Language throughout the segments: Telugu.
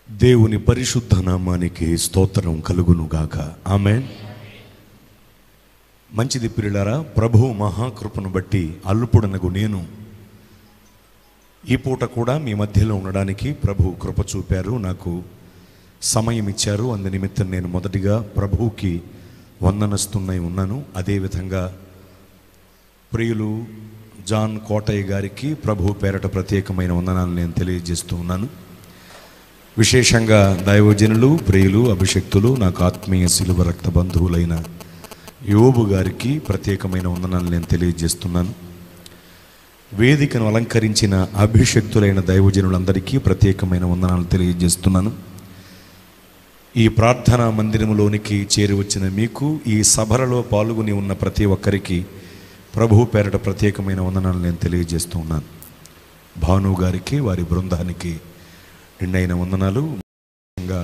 దేవుని పరిశుద్ధ నామానికి స్తోత్రం కలుగును గాక ఆమెన్ మంచిది పిల్లారా ప్రభు మహాకృపను బట్టి అల్లుపుడనగు నేను ఈ పూట కూడా మీ మధ్యలో ఉండడానికి ప్రభు కృప చూపారు నాకు సమయం ఇచ్చారు అందు నిమిత్తం నేను మొదటిగా ప్రభువుకి వందనస్తున్నై ఉన్నాను అదేవిధంగా ప్రియులు జాన్ కోటయ్య గారికి ప్రభు పేరట ప్రత్యేకమైన వందనాలు నేను తెలియజేస్తూ ఉన్నాను విశేషంగా దైవజనులు ప్రియులు అభిషక్తులు నాకు ఆత్మీయ శిలువ రక్త బంధువులైన యోబు గారికి ప్రత్యేకమైన వందనాలు నేను తెలియజేస్తున్నాను వేదికను అలంకరించిన అభిషక్తులైన దైవజనులందరికీ ప్రత్యేకమైన వందనాలు తెలియజేస్తున్నాను ఈ ప్రార్థనా మందిరములోనికి చేరి వచ్చిన మీకు ఈ సభలలో పాల్గొని ఉన్న ప్రతి ఒక్కరికి ప్రభు పేరట ప్రత్యేకమైన వందనాలు నేను తెలియజేస్తూ ఉన్నాను భాను గారికి వారి బృందానికి నిండైన వందనాలు ముఖ్యంగా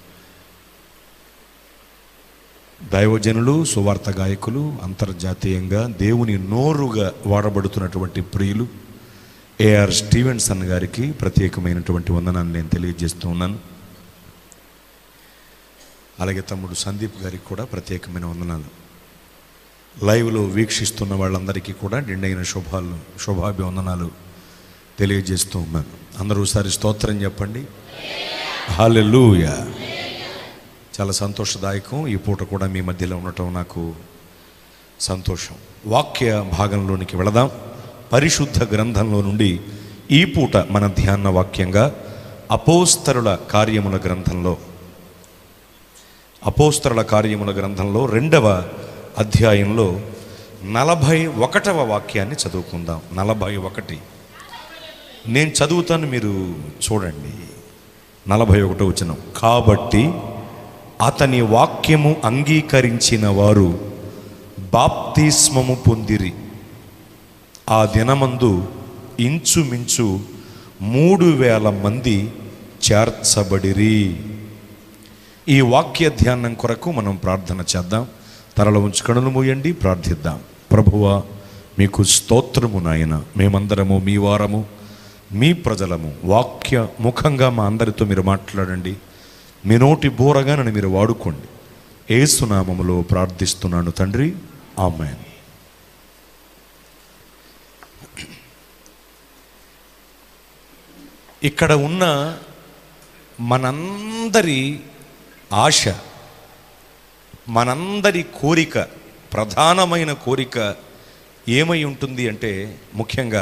దైవజనులు సువార్త గాయకులు అంతర్జాతీయంగా దేవుని నోరుగా వాడబడుతున్నటువంటి ప్రియులు ఏఆర్ స్టీవెన్సన్ గారికి ప్రత్యేకమైనటువంటి వందనాన్ని నేను తెలియజేస్తూ ఉన్నాను అలాగే తమ్ముడు సందీప్ గారికి కూడా ప్రత్యేకమైన వందనాలు లైవ్లో వీక్షిస్తున్న వాళ్ళందరికీ కూడా నిండైన శుభాలు శుభాభివందనాలు తెలియజేస్తూ ఉన్నాను అందరూ ఒకసారి స్తోత్రం చెప్పండి హాలెలూయా చాలా సంతోషదాయకం ఈ పూట కూడా మీ మధ్యలో ఉండటం నాకు సంతోషం వాక్య భాగంలోనికి వెళదాం పరిశుద్ధ గ్రంథంలో నుండి ఈ పూట మన ధ్యాన వాక్యంగా అపోస్తరుల కార్యముల గ్రంథంలో అపోస్తరుల కార్యముల గ్రంథంలో రెండవ అధ్యాయంలో నలభై ఒకటవ వాక్యాన్ని చదువుకుందాం నలభై ఒకటి నేను చదువుతాను మీరు చూడండి నలభై ఒకటో వచనం కాబట్టి అతని వాక్యము అంగీకరించిన వారు బాప్తిస్మము పొందిరి ఆ దినమందు ఇంచుమించు మూడు వేల మంది చేర్చబడిరి ఈ వాక్య ధ్యానం కొరకు మనం ప్రార్థన చేద్దాం తరలో ఉంచి కనులు మూయండి ప్రార్థిద్దాం ప్రభువా మీకు స్తోత్రము నాయన మేమందరము మీ వారము మీ ప్రజలము వాక్య ముఖంగా మా అందరితో మీరు మాట్లాడండి మీ నోటి బోరగా నన్ను మీరు వాడుకోండి ఏసునామములో ప్రార్థిస్తున్నాను తండ్రి ఆమెన్ ఇక్కడ ఉన్న మనందరి ఆశ మనందరి కోరిక ప్రధానమైన కోరిక ఏమై ఉంటుంది అంటే ముఖ్యంగా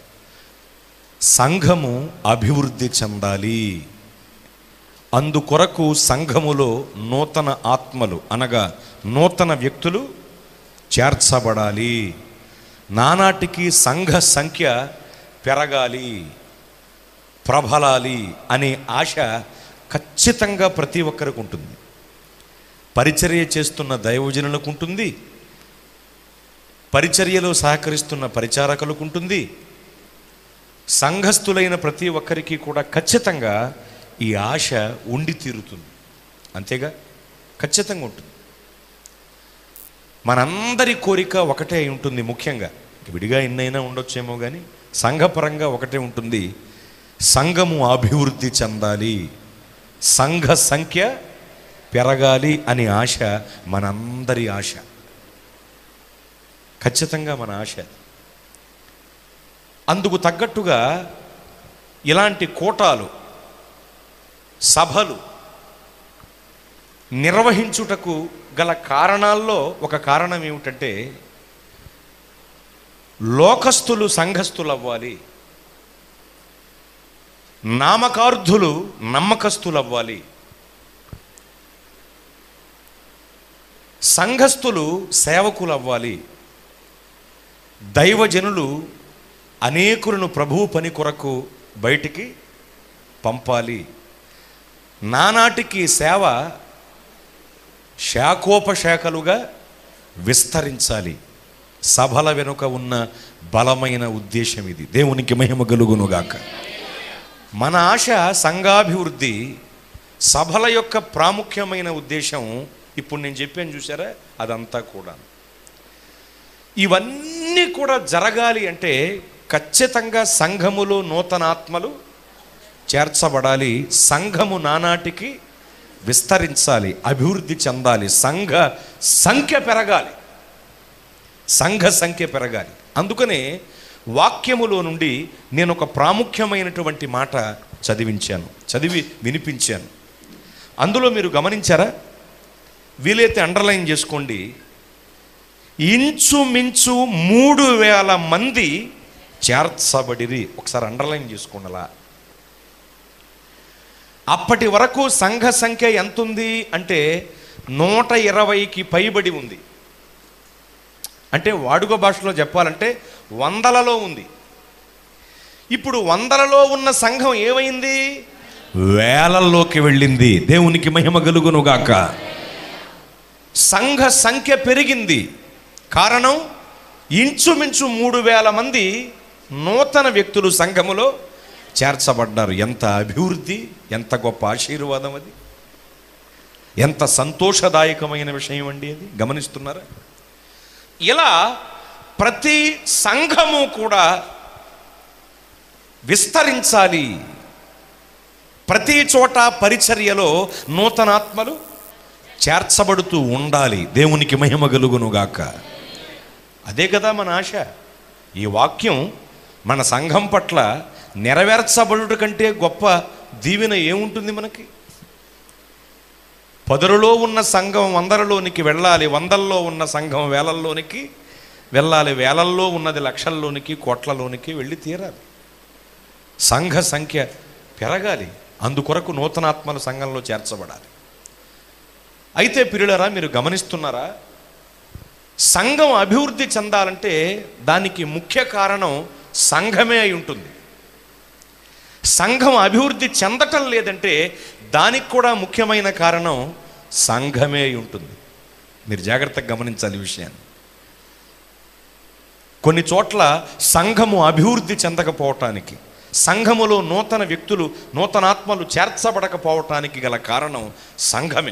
సంఘము అభివృద్ధి చెందాలి అందుకొరకు సంఘములో నూతన ఆత్మలు అనగా నూతన వ్యక్తులు చేర్చబడాలి నానాటికి సంఘ సంఖ్య పెరగాలి ప్రబలాలి అనే ఆశ ఖచ్చితంగా ప్రతి ఒక్కరికి ఉంటుంది పరిచర్య చేస్తున్న దైవజనులకు ఉంటుంది పరిచర్యలో సహకరిస్తున్న పరిచారకులకు ఉంటుంది సంఘస్థులైన ప్రతి ఒక్కరికి కూడా ఖచ్చితంగా ఈ ఆశ ఉండి తీరుతుంది అంతేగా ఖచ్చితంగా ఉంటుంది మనందరి కోరిక ఒకటే అయి ఉంటుంది ముఖ్యంగా విడిగా ఎన్నైనా ఉండొచ్చేమో కానీ సంఘపరంగా ఒకటే ఉంటుంది సంఘము అభివృద్ధి చెందాలి సంఘ సంఖ్య పెరగాలి అనే ఆశ మనందరి ఆశ ఖచ్చితంగా మన ఆశ అందుకు తగ్గట్టుగా ఇలాంటి కోటాలు సభలు నిర్వహించుటకు గల కారణాల్లో ఒక కారణం ఏమిటంటే లోకస్తులు సంఘస్థులు అవ్వాలి నామకార్థులు నమ్మకస్తులు అవ్వాలి సంఘస్థులు సేవకులు అవ్వాలి దైవజనులు అనేకులను ప్రభువు పని కొరకు బయటికి పంపాలి నానాటికి సేవ శాఖోపశాఖలుగా విస్తరించాలి సభల వెనుక ఉన్న బలమైన ఉద్దేశం ఇది దేవునికి మహిమ కలుగునుగాక మన ఆశ సంఘాభివృద్ధి సభల యొక్క ప్రాముఖ్యమైన ఉద్దేశం ఇప్పుడు నేను చెప్పాను చూసారా అదంతా కూడా ఇవన్నీ కూడా జరగాలి అంటే ఖచ్చితంగా సంఘములో నూతన ఆత్మలు చేర్చబడాలి సంఘము నానాటికి విస్తరించాలి అభివృద్ధి చెందాలి సంఘ సంఖ్య పెరగాలి సంఘ సంఖ్య పెరగాలి అందుకనే వాక్యములో నుండి నేను ఒక ప్రాముఖ్యమైనటువంటి మాట చదివించాను చదివి వినిపించాను అందులో మీరు గమనించారా వీలైతే అండర్లైన్ చేసుకోండి ఇంచుమించు మూడు వేల మంది చేర్చబడిరి ఒకసారి అండర్లైన్ చేసుకోండి అలా అప్పటి వరకు సంఘ సంఖ్య ఎంత ఉంది అంటే నూట ఇరవైకి పైబడి ఉంది అంటే వాడుక భాషలో చెప్పాలంటే వందలలో ఉంది ఇప్పుడు వందలలో ఉన్న సంఘం ఏమైంది వేలల్లోకి వెళ్ళింది దేవునికి మహిమ కలుగునుగాక సంఘ సంఖ్య పెరిగింది కారణం ఇంచుమించు మూడు వేల మంది నూతన వ్యక్తులు సంఘములో చేర్చబడ్డారు ఎంత అభివృద్ధి ఎంత గొప్ప ఆశీర్వాదం అది ఎంత సంతోషదాయకమైన విషయం అండి అది గమనిస్తున్నారా ఇలా ప్రతి సంఘము కూడా విస్తరించాలి ప్రతి చోట పరిచర్యలో నూతనాత్మలు చేర్చబడుతూ ఉండాలి దేవునికి మహిమ కలుగునుగాక అదే కదా మన ఆశ ఈ వాక్యం మన సంఘం పట్ల నెరవేర్చబడుట కంటే గొప్ప దీవెన ఏముంటుంది మనకి పదులలో ఉన్న సంఘం వందలలోనికి వెళ్ళాలి వందల్లో ఉన్న సంఘం వేలల్లోనికి వెళ్ళాలి వేలల్లో ఉన్నది లక్షల్లోనికి కోట్లలోనికి వెళ్ళి తీరాలి సంఘ సంఖ్య పెరగాలి అందుకొరకు నూతనాత్మల సంఘంలో చేర్చబడాలి అయితే పిల్లలరా మీరు గమనిస్తున్నారా సంఘం అభివృద్ధి చెందాలంటే దానికి ముఖ్య కారణం సంఘమే అయి ఉంటుంది సంఘం అభివృద్ధి చెందటం లేదంటే దానికి కూడా ముఖ్యమైన కారణం సంఘమే అయి ఉంటుంది మీరు జాగ్రత్తగా గమనించాలి ఈ విషయాన్ని కొన్ని చోట్ల సంఘము అభివృద్ధి చెందకపోవటానికి సంఘములో నూతన వ్యక్తులు నూతనాత్మలు చేర్చబడకపోవటానికి గల కారణం సంఘమే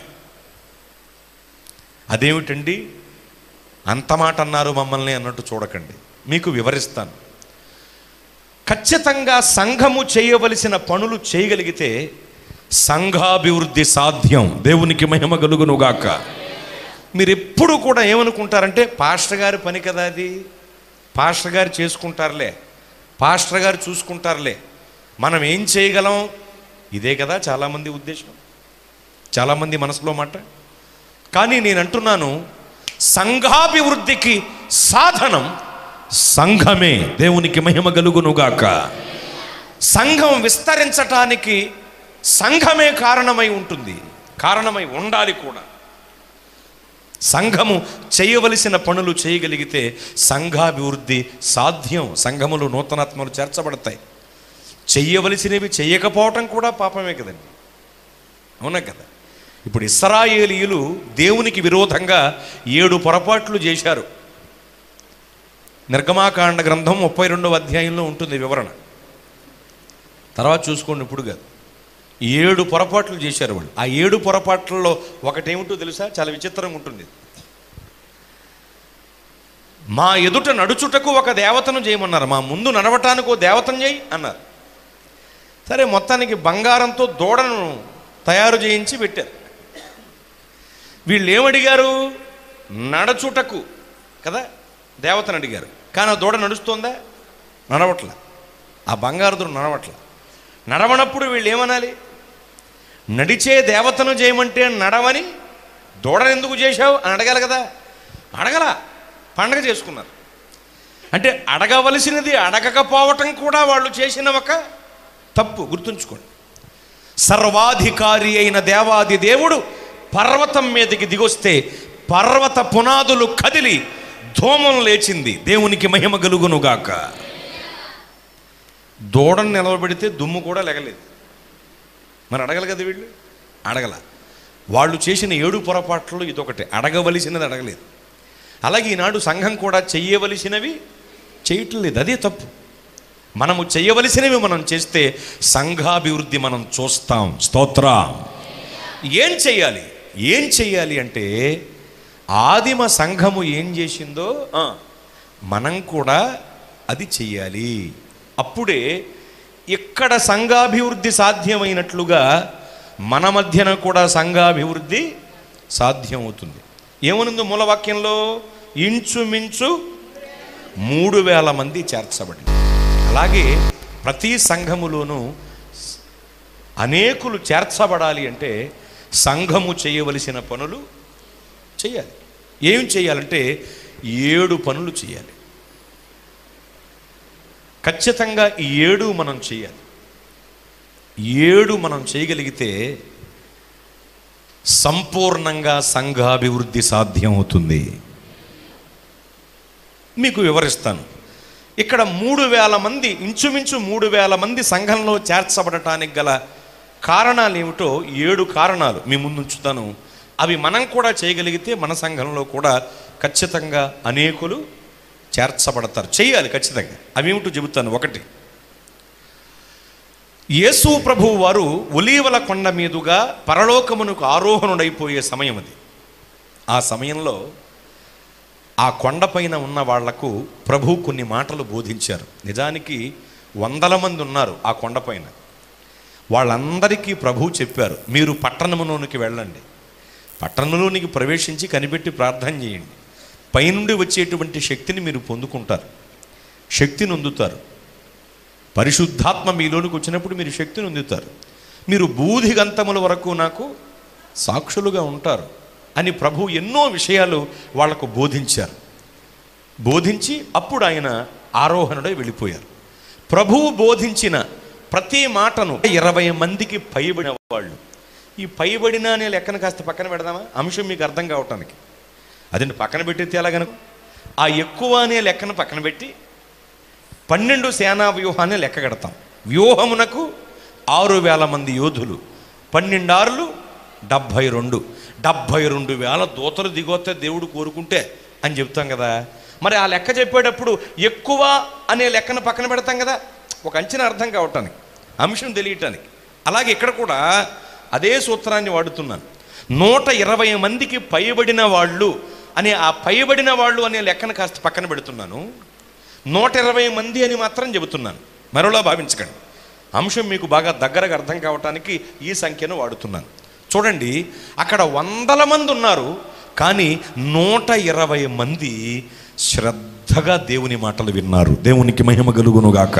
అదేమిటండి అంత మాట అన్నారు మమ్మల్ని అన్నట్టు చూడకండి మీకు వివరిస్తాను ఖచ్చితంగా సంఘము చేయవలసిన పనులు చేయగలిగితే సంఘాభివృద్ధి సాధ్యం దేవునికి మహిమ కలుగునుగాక మీరు ఎప్పుడు కూడా ఏమనుకుంటారంటే పాస్టర్ గారి పని కదా అది పాస్టర్ గారు చేసుకుంటారులే పాస్టర్ గారు చూసుకుంటారులే మనం ఏం చేయగలం ఇదే కదా చాలామంది ఉద్దేశం చాలామంది మనసులో మాట కానీ నేను అంటున్నాను సంఘాభివృద్ధికి సాధనం సంఘమే దేవునికి మహిమ కలుగునుగాక సంఘం విస్తరించటానికి సంఘమే కారణమై ఉంటుంది కారణమై ఉండాలి కూడా సంఘము చేయవలసిన పనులు చేయగలిగితే సంఘాభివృద్ధి సాధ్యం సంఘములు నూతనాత్మలు చేర్చబడతాయి చెయ్యవలసినవి చెయ్యకపోవటం కూడా పాపమే కదండి అవునా కదా ఇప్పుడు ఇస్రాయేలీయులు దేవునికి విరోధంగా ఏడు పొరపాట్లు చేశారు నిర్గమాకాండ గ్రంథం ముప్పై రెండవ అధ్యాయంలో ఉంటుంది వివరణ తర్వాత చూసుకోండి ఇప్పుడు కాదు ఏడు పొరపాట్లు చేశారు వాళ్ళు ఆ ఏడు పొరపాట్లలో ఒకటేమిటో తెలుసా చాలా విచిత్రంగా ఉంటుంది మా ఎదుట నడుచుటకు ఒక దేవతను చేయమన్నారు మా ముందు నడవటానికి ఓ దేవతను చేయి అన్నారు సరే మొత్తానికి బంగారంతో దూడను తయారు చేయించి పెట్టారు వీళ్ళు ఏమడిగారు నడచుటకు కదా దేవతను అడిగారు కానీ ఆ దూడ నడుస్తోందా నడవట్ల ఆ బంగారు దూడ నడవట్ల నడవనప్పుడు వీళ్ళు ఏమనాలి నడిచే దేవతను చేయమంటే నడవని దూడను ఎందుకు చేశావు అని అడగాలి కదా అడగల పండగ చేసుకున్నారు అంటే అడగవలసినది అడగకపోవటం కూడా వాళ్ళు చేసిన ఒక తప్పు గుర్తుంచుకోండి సర్వాధికారి అయిన దేవాది దేవుడు పర్వతం మీదకి దిగొస్తే పర్వత పునాదులు కదిలి ధూమం లేచింది దేవునికి మహిమ కలుగునుగాక దూడను నిలవబెడితే దుమ్ము కూడా లెగలేదు మరి అడగల కదా వీళ్ళు అడగల వాళ్ళు చేసిన ఏడు పొరపాట్లు ఇదొకటి అడగవలసినది అడగలేదు అలాగే ఈనాడు సంఘం కూడా చెయ్యవలసినవి చేయటం లేదు అదే తప్పు మనము చేయవలసినవి మనం చేస్తే సంఘాభివృద్ధి మనం చూస్తాం స్తోత్రం ఏం చెయ్యాలి ఏం చెయ్యాలి అంటే ఆదిమ సంఘము ఏం చేసిందో ఆ, మనం కూడా అది చెయ్యాలి అప్పుడే ఇక్కడ సంఘాభివృద్ధి సాధ్యమైనట్లుగా మన మధ్యన కూడా సంఘాభివృద్ధి సాధ్యమవుతుంది ఏమనుంది మూలవాక్యంలో ఇంచుమించు మూడు వేల మంది చేర్చబడి అలాగే ప్రతి సంఘములోనూ అనేకులు చేర్చబడాలి అంటే సంఘము చేయవలసిన పనులు చేయాలి ఏం చేయాలంటే ఏడు పనులు చేయాలి ఖచ్చితంగా ఈ ఏడు మనం చేయాలి ఏడు మనం చేయగలిగితే సంపూర్ణంగా సంఘాభివృద్ధి సాధ్యమవుతుంది మీకు వివరిస్తాను ఇక్కడ మూడు వేల మంది ఇంచుమించు మూడు వేల మంది సంఘంలో చేర్చబడటానికి గల కారణాలు ఏమిటో ఏడు కారణాలు మీ ముందు ఉంచుతాను అవి మనం కూడా చేయగలిగితే మన సంఘంలో కూడా ఖచ్చితంగా అనేకులు చేర్చబడతారు చేయాలి ఖచ్చితంగా అవి ఏమిటో చెబుతాను ఒకటి యేసు ప్రభువు వారు ఒలీవల కొండ మీదుగా పరలోకమునకు ఆరోహణుడైపోయే సమయం అది ఆ సమయంలో ఆ కొండపైన ఉన్న వాళ్లకు ప్రభు కొన్ని మాటలు బోధించారు నిజానికి వందల మంది ఉన్నారు ఆ కొండపైన వాళ్ళందరికీ ప్రభు చెప్పారు మీరు పట్టణములోనికి వెళ్ళండి పట్టణంలోనికి ప్రవేశించి కనిపెట్టి ప్రార్థన చేయండి పైనుండి వచ్చేటువంటి శక్తిని మీరు పొందుకుంటారు శక్తిని అందుతారు పరిశుద్ధాత్మ మీలోనికి వచ్చినప్పుడు మీరు శక్తిని అందుతారు మీరు బూది గంతముల వరకు నాకు సాక్షులుగా ఉంటారు అని ప్రభు ఎన్నో విషయాలు వాళ్లకు బోధించారు బోధించి అప్పుడు ఆయన ఆరోహణుడై వెళ్ళిపోయారు ప్రభువు బోధించిన ప్రతి మాటను ఇరవై మందికి పైబడిన వాళ్ళు ఈ పైబడిన అనే లెక్కను కాస్త పక్కన పెడదామా అంశం మీకు అర్థం కావటానికి అదండి పక్కన పెట్టితే ఎలాగను ఆ ఎక్కువ అనే లెక్కను పక్కన పెట్టి పన్నెండు సేనా వ్యూహాన్ని లెక్క కడతాం వ్యూహమునకు ఆరు వేల మంది యోధులు పన్నెండారులు డెబ్భై రెండు డెబ్భై రెండు వేల దూతలు దిగొస్తే దేవుడు కోరుకుంటే అని చెప్తాం కదా మరి ఆ లెక్క చెప్పేటప్పుడు ఎక్కువ అనే లెక్కను పక్కన పెడతాం కదా ఒక అంచనా అర్థం కావటానికి అంశం తెలియటానికి అలాగే ఇక్కడ కూడా అదే సూత్రాన్ని వాడుతున్నాను నూట ఇరవై మందికి పైబడిన వాళ్ళు అనే ఆ పైబడిన వాళ్ళు అనే లెక్కను కాస్త పక్కన పెడుతున్నాను నూట ఇరవై మంది అని మాత్రం చెబుతున్నాను మరోలా భావించకండి అంశం మీకు బాగా దగ్గరగా అర్థం కావటానికి ఈ సంఖ్యను వాడుతున్నాను చూడండి అక్కడ వందల మంది ఉన్నారు కానీ నూట ఇరవై మంది శ్రద్ధగా దేవుని మాటలు విన్నారు దేవునికి మహిమ కలుగునుగాక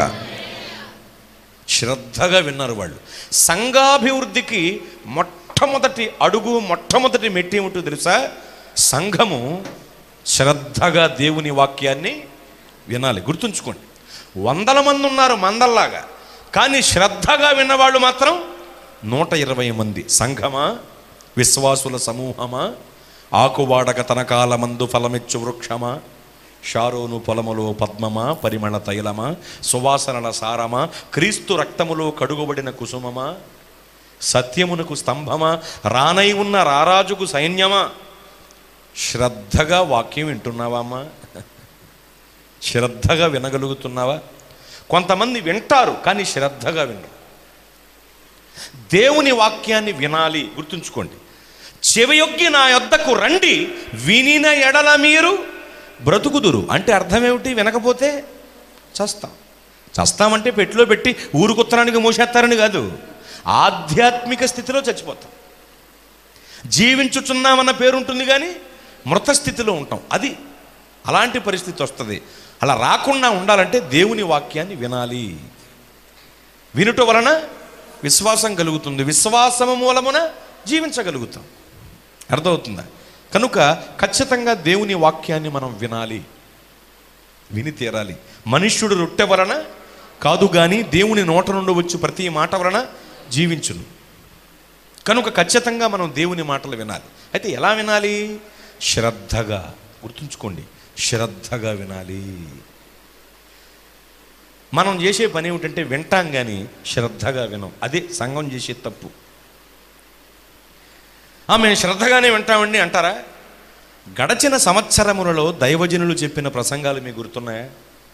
శ్రద్ధగా విన్నారు వాళ్ళు సంఘాభివృద్ధికి మొట్టమొదటి అడుగు మొట్టమొదటి మెట్టి ఏమిటో తెలుసా సంఘము శ్రద్ధగా దేవుని వాక్యాన్ని వినాలి గుర్తుంచుకోండి వందల మంది ఉన్నారు మందల్లాగా కానీ శ్రద్ధగా విన్నవాళ్ళు మాత్రం నూట ఇరవై మంది సంఘమా విశ్వాసుల సమూహమా ఆకువాడక తనకాల మందు ఫలమిచ్చు వృక్షమా షారోను పొలములో పద్మమా పరిమళ తైలమా సువాసనల సారమా క్రీస్తు రక్తములో కడుగుబడిన కుసుమమా సత్యమునకు స్తంభమా రానై ఉన్న రారాజుకు సైన్యమా శ్రద్ధగా వాక్యం వింటున్నావా అమ్మా శ్రద్ధగా వినగలుగుతున్నావా కొంతమంది వింటారు కానీ శ్రద్ధగా వినరు దేవుని వాక్యాన్ని వినాలి గుర్తుంచుకోండి చెవియొగ్గి నా యొద్దకు రండి వినిన ఎడల మీరు బ్రతుకుదురు అంటే అర్థం ఏమిటి వినకపోతే చస్తాం చస్తామంటే పెట్టిలో పెట్టి ఊరుకుత్తరానికి మూసేస్తారని కాదు ఆధ్యాత్మిక స్థితిలో చచ్చిపోతాం జీవించుచున్నామన్న పేరు ఉంటుంది కానీ మృత స్థితిలో ఉంటాం అది అలాంటి పరిస్థితి వస్తుంది అలా రాకుండా ఉండాలంటే దేవుని వాక్యాన్ని వినాలి వినుట వలన విశ్వాసం కలుగుతుంది విశ్వాసము మూలమున జీవించగలుగుతాం అర్థమవుతుందా కనుక ఖచ్చితంగా దేవుని వాక్యాన్ని మనం వినాలి విని తీరాలి మనుష్యుడు రొట్టె వలన కాదు కానీ దేవుని నోట నుండి వచ్చి ప్రతి మాట వలన జీవించును కనుక ఖచ్చితంగా మనం దేవుని మాటలు వినాలి అయితే ఎలా వినాలి శ్రద్ధగా గుర్తుంచుకోండి శ్రద్ధగా వినాలి మనం చేసే పని ఏమిటంటే వింటాం కానీ శ్రద్ధగా వినం అదే సంఘం చేసే తప్పు "ఆ, మేము శ్రద్ధగానే వింటామండి అంటారా గడచిన సంవత్సరములలో దైవజనులు చెప్పిన ప్రసంగాలు మీకు గుర్తున్నాయా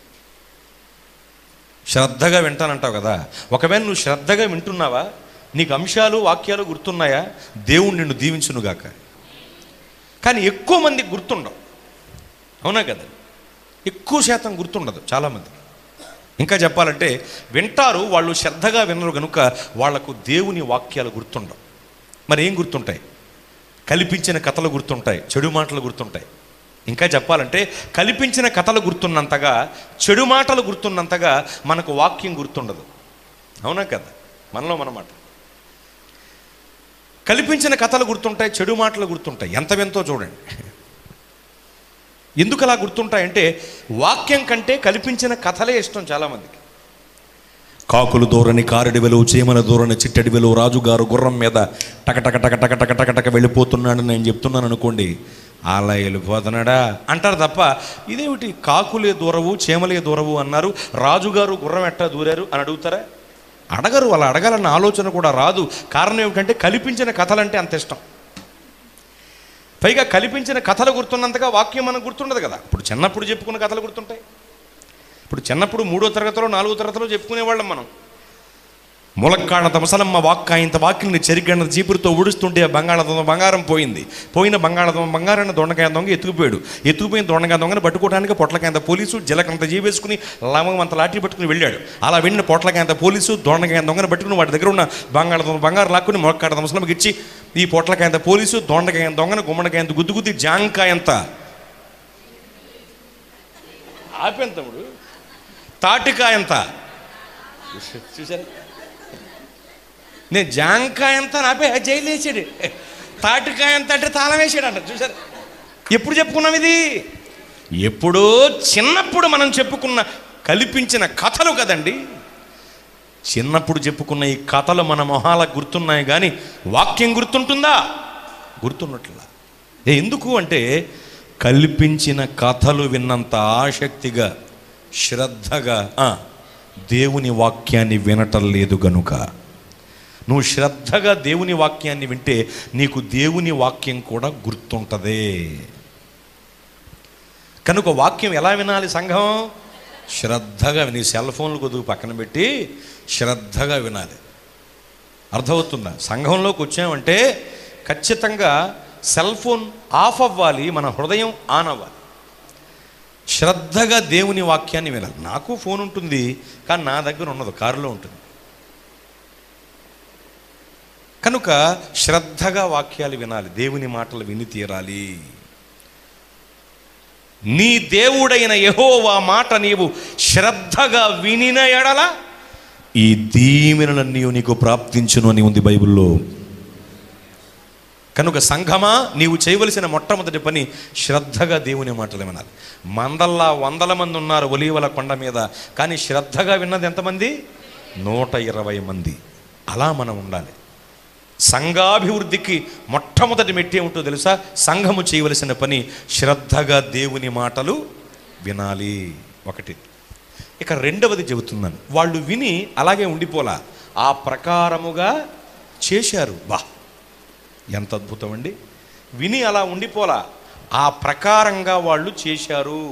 శ్రద్ధగా వింటానంటావు కదా ఒకవేళ నువ్వు శ్రద్ధగా వింటున్నావా నీకు అంశాలు వాక్యాలు గుర్తున్నాయా దేవుడు నిన్ను దీవించునుగాక కానీ ఎక్కువ మందికి గుర్తుండవు అవునా కదా ఎక్కువ శాతం గుర్తుండదు చాలామంది ఇంకా చెప్పాలంటే వింటారు వాళ్ళు శ్రద్ధగా వినరు కనుక వాళ్లకు దేవుని వాక్యాలు గుర్తుండవు మరి ఏం గుర్తుంటాయి కల్పించిన కథలు గుర్తుంటాయి చెడు మాటలు గుర్తుంటాయి ఇంకా చెప్పాలంటే కల్పించిన కథలు గుర్తున్నంతగా చెడు మాటలు గుర్తున్నంతగా మనకు వాక్యం గుర్తుండదు అవునా కదా మనలో మనమాట కల్పించిన కథలు గుర్తుంటాయి చెడు మాటలు గుర్తుంటాయి ఎంత వింతో చూడండి ఎందుకు అలా గుర్తుంటాయంటే వాక్యం కంటే కల్పించిన కథలే ఇష్టం చాలామందికి కాకులు దూరని కారడివెలు చీమల దూరని చిట్టడివెలు రాజుగారు గుర్రం మీద టకటక టక టక టక టక టక వెళ్ళిపోతున్నాడు నేను చెప్తున్నాను అనుకోండి అలా వెళ్ళిపోతున్నాడా అంటారు తప్ప ఇదేమిటి కాకులే దూరవు చీమలే దూరవు అన్నారు రాజుగారు గుర్రం ఎట్టా దూరారు అని అడుగుతారా అడగరు అలా అడగాలన్న ఆలోచన కూడా రాదు కారణం ఏమిటంటే కల్పించిన కథలంటే అంత ఇష్టం పైగా కల్పించిన కథలు గుర్తున్నంతగా వాక్యం మనకు గుర్తుండదు కదా ఇప్పుడు చిన్నప్పుడు చెప్పుకున్న కథలు గుర్తుంటాయి ఇప్పుడు చిన్నప్పుడు మూడో తరగతిలో నాలుగో తరగతిలో చెప్పుకునేవాళ్ళం మనం ములక్కాడ తమసలమ్మ వాక్క ఇంత వాక్యని చెరిగన్న జీపురితో ఊడుస్తుంటే ఆ బంగాళాదుంప బంగారం పోయింది పోయిన బంగాళాదుంప బంగారాన్ని దొండకాయ దొంగ ఎత్తుకుపోయాడు ఎత్తుకుపోయిన దొండకాయ దొంగని పట్టుకోవడానికి పొట్లకాయంత పోలీసు జలకంత జీవేసుకుని లవంగం అంత లాఠీ పట్టుకుని వెళ్ళాడు అలా వెళ్ళిన పొట్లకాయంత పోలీసు దొండకాయ దొంగని పట్టుకుని వాడి దగ్గర ఉన్న బంగాళాదుంప బంగారం లాక్కుని ములక్కాడ తమసలమ్మకి ఇచ్చి ఈ పొట్లకాయంత పోలీసు దొండకాయ దొంగని గుమ్మడికాయంత గుద్దు గుద్ది జాంకాయంత ఆపాను తమ్ముడు తాటికాయంత చూసారా నేను జాంకాయ అంతా నాపే జైలు వేసాడు తాటికాయ అంత అంటే తాళం వేసాడు అంట చూసారు ఎప్పుడు చెప్పుకున్నాం ఇది ఎప్పుడో చిన్నప్పుడు మనం చెప్పుకున్న కల్పించిన కథలు కదండి చిన్నప్పుడు చెప్పుకున్న ఈ కథలు మన మొహాలకు గుర్తున్నాయి కానీ వాక్యం గుర్తుంటుందా గుర్తున్నట్లా ఏ ఎందుకు అంటే కల్పించిన కథలు విన్నంత ఆసక్తిగా శ్రద్ధగా ఆ, దేవుని వాక్యాన్ని వినటం లేదు గనుక నువ్వు శ్రద్ధగా దేవుని వాక్యాన్ని వింటే నీకు దేవుని వాక్యం కూడా గుర్తుంటదే కనుక వాక్యం ఎలా వినాలి సంఘం శ్రద్ధగా నీ సెల్ ఫోన్లు కొద్దిగా పక్కన పెట్టి శ్రద్ధగా వినాలి అర్థమవుతుందా సంఘంలోకి వచ్చామంటే ఖచ్చితంగా సెల్ ఫోన్ ఆఫ్ అవ్వాలి మన హృదయం ఆన్ అవ్వాలి శ్రద్ధగా దేవుని వాక్యాన్ని వినాలి నాకు ఫోన్ ఉంటుంది కానీ నా దగ్గర ఉన్నది కారులో ఉంటుంది కనుక శ్రద్ధగా వాక్యాలు వినాలి దేవుని మాటలు విని తీరాలి నీ దేవుడైన యెహోవా మాట నీవు శ్రద్ధగా వినిన ఎడల ఈ దీవెనలన్నీ నీకు ప్రాప్తించును అని ఉంది బైబిల్లో కనుక సంఘమా నీవు చేయవలసిన మొట్టమొదటి పని శ్రద్ధగా దేవుని మాటలు వినాలి మందల్లా వందల మంది ఉన్నారు ఒలీవల కొండ మీద కానీ శ్రద్ధగా విన్నది ఎంతమంది నూట ఇరవై మంది అలా మనం ఉండాలి సంఘాభివృద్ధికి మొట్టమొదటి మెట్టి ఏమిటో తెలుసా సంఘము చేయవలసిన పని శ్రద్ధగా దేవుని మాటలు వినాలి ఒకటి ఇక రెండవది చెబుతున్నాను వాళ్ళు విని అలాగే ఉండిపోలా ఆ ప్రకారముగా చేశారు వా ఎంత అద్భుతం అండి విని అలా ఉండిపోలా ఆ ప్రకారంగా వాళ్ళు చేశారు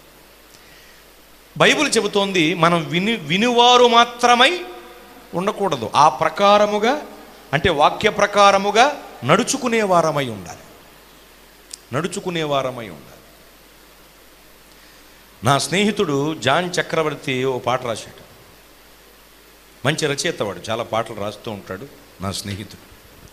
బైబిల్ చెబుతోంది మనం విని వినివారు మాత్రమై ఉండకూడదు ఆ ప్రకారముగా అంటే వాక్య ప్రకారముగా నడుచుకునే వారమై ఉండాలి నడుచుకునే వారమై ఉండాలి నా స్నేహితుడు జాన్ చక్రవర్తి ఓ పాట రాశాడు మంచి రచయిత వాడు చాలా పాటలు రాస్తూ ఉంటాడు నా స్నేహితుడు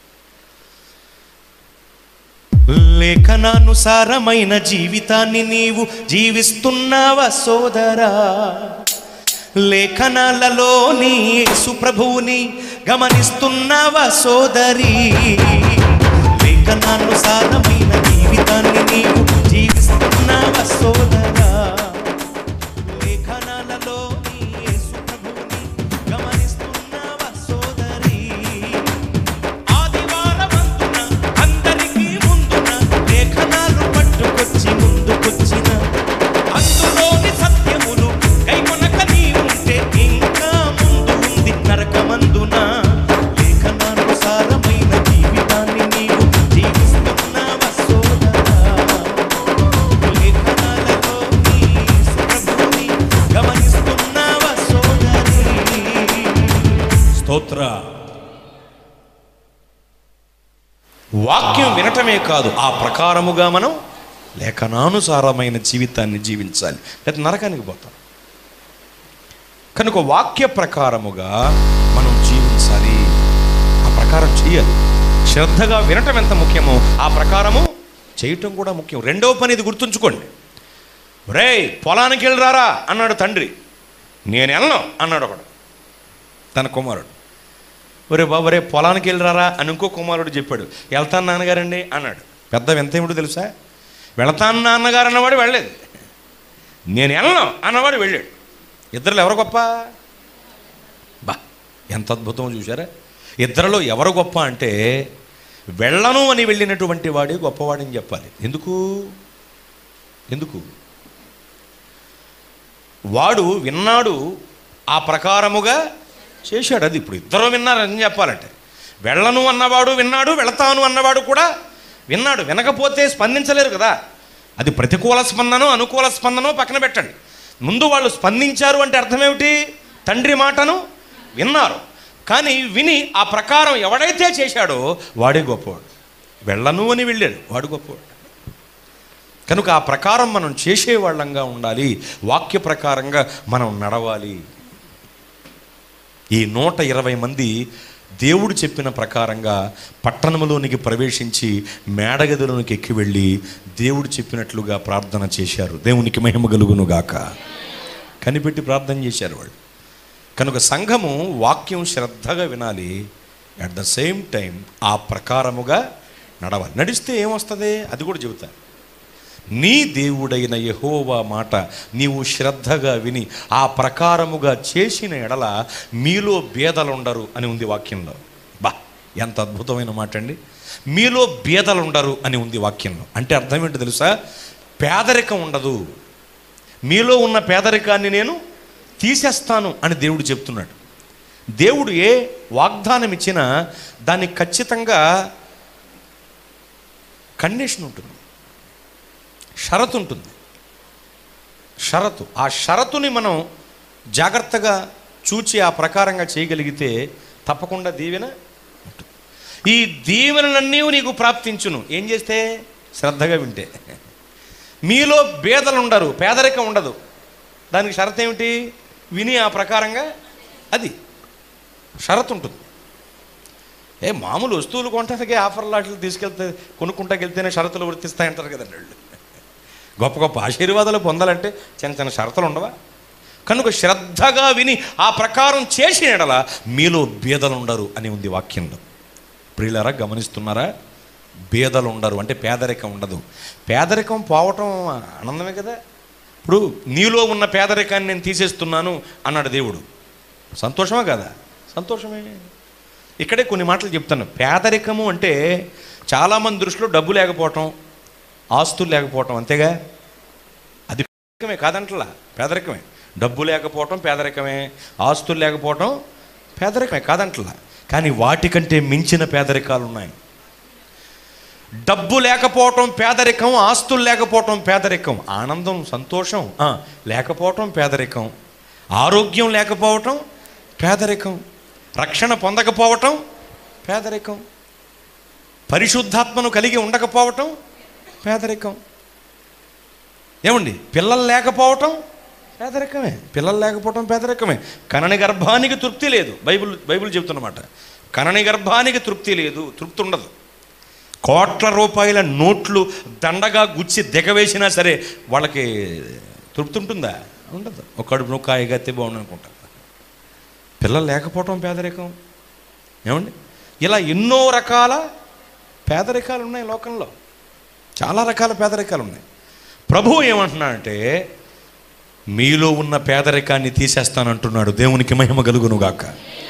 లేఖనానుసారమైన జీవితాన్ని నీవు జీవిస్తున్నావా సోదరా లేఖనాలలోని యేసు ప్రభువుని గమనిస్తున్నావా సోదరి లేఖనానుసారమైన జీవితాన్ని నీవు జీవిస్తున్నావా సోదరా లేఖనాలలోని యేసు ప్రభువుని గమనిస్తున్నావా సోదరి ఆదివారమందున అందరికీ ముందున లేఖనాలు పట్టుకొచ్చి ముందుకొచ్చిన అందులోని సత్యములు కైకొనక నీ ఉంటే ఇంకా ముందు ఉంది నరకమందున లేఖనానుసారమైన జీవితాన్ని నీవు జీవిస్తున్నావా సోదరా లేఖనాలలో నీ ప్రభుని గమనిస్తున్నావా సోదరి స్తోత్ర వాక్యం వినటమే కాదు ఆ ప్రకారముగా మనం లేఖనానుసారమైన జీవితాన్ని జీవించాలి లేదా నరకానికి పోతాం కనుక వాక్య ప్రకారముగా మనం జీవించాలి ఆ ప్రకారం చేయాలి శ్రద్ధగా వినటం ఎంత ముఖ్యమో ఆ ప్రకారము చేయటం కూడా ముఖ్యం రెండవ పని ఇది గుర్తుంచుకోండి రే పొలానికి వెళ్ళరారా అన్నాడు తండ్రి నేను వెళ్ళను అన్నాడు ఒకడు తన కుమారుడు ఒరే బాబు రే పొలానికి వెళ్ళరారా అని ఇంకో కుమారుడు చెప్పాడు వెళ్తాను నాన్నగారండి అన్నాడు పెద్ద ఎంత ఏమిటో తెలుసా వెళతాను నాన్నగారు అన్నవాడు వెళ్ళలేదు నేను వెళ్ళను అన్నవాడు వెళ్ళాడు ఇద్దరు ఎవరు గొప్ప బా ఎంత అద్భుతం చూసారా ఇద్దరిలో ఎవరు గొప్ప అంటే వెళ్ళను అని వెళ్ళినటువంటి వాడే గొప్పవాడని చెప్పాలి ఎందుకు ఎందుకు వాడు విన్నాడు ఆ ప్రకారముగా చేశాడు అది ఇప్పుడు ఇద్దరు విన్నారని చెప్పాలంటే వెళ్ళను అన్నవాడు విన్నాడు వెళతాను అన్నవాడు కూడా విన్నాడు వినకపోతే స్పందించలేరు కదా అది ప్రతికూల స్పందనో అనుకూల స్పందనో పక్కన పెట్టండి ముందు వాళ్ళు స్పందించారు అంటే అర్థం ఏమిటి తండ్రి మాటను విన్నారు కానీ విని ఆ ప్రకారం ఎవడైతే చేశాడో వాడే గొప్పవాడు వెళ్ళను అని వెళ్ళాడు వాడు గొప్పవాడు కనుక ఆ ప్రకారం మనం చేసేవాళ్ళంగా ఉండాలి వాక్య ప్రకారంగా మనం నడవాలి ఈ నూట ఇరవై మంది దేవుడు చెప్పిన ప్రకారంగా పట్టణంలోనికి ప్రవేశించి మేడగదిలోనికి ఎక్కి వెళ్ళి దేవుడు చెప్పినట్లుగా ప్రార్థన చేశారు దేవునికి మహిమ కలుగును గాక కనిపెట్టి ప్రార్థన చేశారు వాళ్ళు కనుక సంఘము వాక్యం శ్రద్ధగా వినాలి అట్ ద సేమ్ టైం ఆ ప్రకారముగా నడవాలి నడిస్తే ఏమొస్తుంది అది కూడా చెబుతాను నీ దేవుడైన యహోవా మాట నీవు శ్రద్ధగా విని ఆ ప్రకారముగా చేసిన ఎడల మీలో బేదలుండరు అని ఉంది వాక్యంలో బా ఎంత అద్భుతమైన మాట అండి మీలో బేదలుండరు అని ఉంది వాక్యంలో అంటే అర్థం ఏంటో తెలుసా పేదరికం ఉండదు మీలో ఉన్న పేదరికాన్ని నేను తీసేస్తాను అని దేవుడు చెప్తున్నాడు దేవుడు ఏ వాగ్దానం ఇచ్చినా దానికి ఖచ్చితంగా కండిషన్ ఉంటుంది షరతు ఉంటుంది షరతు ఆ షరతుని మనం జాగ్రత్తగా చూచి ఆ ప్రకారంగా చేయగలిగితే తప్పకుండా దీవెన ఉంటుంది ఈ దీవెనలన్నీ నీకు ప్రాప్తించును ఏం చేస్తే శ్రద్ధగా వింటే మీలో బేదలు ఉండరు పేదరికం ఉండదు దానికి షరత్ ఏమిటి విని ఆ ప్రకారంగా అది షరతు ఉంటుంది ఏ మామూలు వస్తువులు కొనడానికి ఆఫర్ లాట్లు తీసుకెళ్తే కొనుక్కుంటాకి వెళ్తేనే షరతులు వర్తిస్తాయంటారు కదండి వాళ్ళు గొప్ప గొప్ప ఆశీర్వాదాలు పొందాలంటే చిన్న చిన్న షరతులు ఉండవా కనుక శ్రద్ధగా విని ఆ ప్రకారం చేసిన ఎడల మీలో బీదలు ఉండరు అని ఉంది వాక్యంలో ప్రియులారా గమనిస్తున్నారా బీదలు ఉండరు అంటే పేదరికం ఉండదు పేదరికం పోవటం ఆనందమే కదా ఇప్పుడు నీలో ఉన్న పేదరికాన్ని నేను తీసేస్తున్నాను అన్నాడు దేవుడు సంతోషమా కదా సంతోషమే ఇక్కడే కొన్ని మాటలు చెప్తాను పేదరికము అంటే చాలామంది దృష్టిలో డబ్బు లేకపోవటం ఆస్తులు లేకపోవటం అంతేగా అది పేదరికమే కాదంటలా పేదరికమే డబ్బు లేకపోవటం పేదరికమే ఆస్తులు లేకపోవటం పేదరికమే కాదంటలా కానీ వాటికంటే మించిన పేదరికాలు ఉన్నాయి డబ్బు లేకపోవటం పేదరికం ఆస్తులు లేకపోవటం పేదరికం ఆనందం సంతోషం ఆ, లేకపోవటం పేదరికం ఆరోగ్యం లేకపోవటం పేదరికం రక్షణ పొందకపోవటం పేదరికం పరిశుద్ధాత్మను కలిగి ఉండకపోవటం పేదరికం ఏమండి పిల్లలు లేకపోవటం పేదరికమే పిల్లలు లేకపోవటం పేదరికమే కనని గర్భానికి తృప్తి లేదు బైబిల్ బైబిల్ చెబుతున్నమాట కనని గర్భానికి తృప్తి లేదు తృప్తి ఉండదు కోట్ల రూపాయల నోట్లు దండగా గుచ్చి దిగవేసినా సరే వాళ్ళకి తృప్తి ఉంటుందా ఉండదు ఒక కడుపు నొక్క కాయగత్తే బాగుండు అనుకుంటారు పిల్లలు లేకపోవటం పేదరికం ఏమండి ఇలా ఎన్నో రకాల పేదరికాలు ఉన్నాయి లోకంలో చాలా రకాల పేదరికాలు ఉన్నాయి ప్రభువు ఏమంటున్నాడంటే మీలో ఉన్న పేదరికాన్ని తీసేస్తానంటున్నాడు దేవునికి మహిమ కలుగునుగాక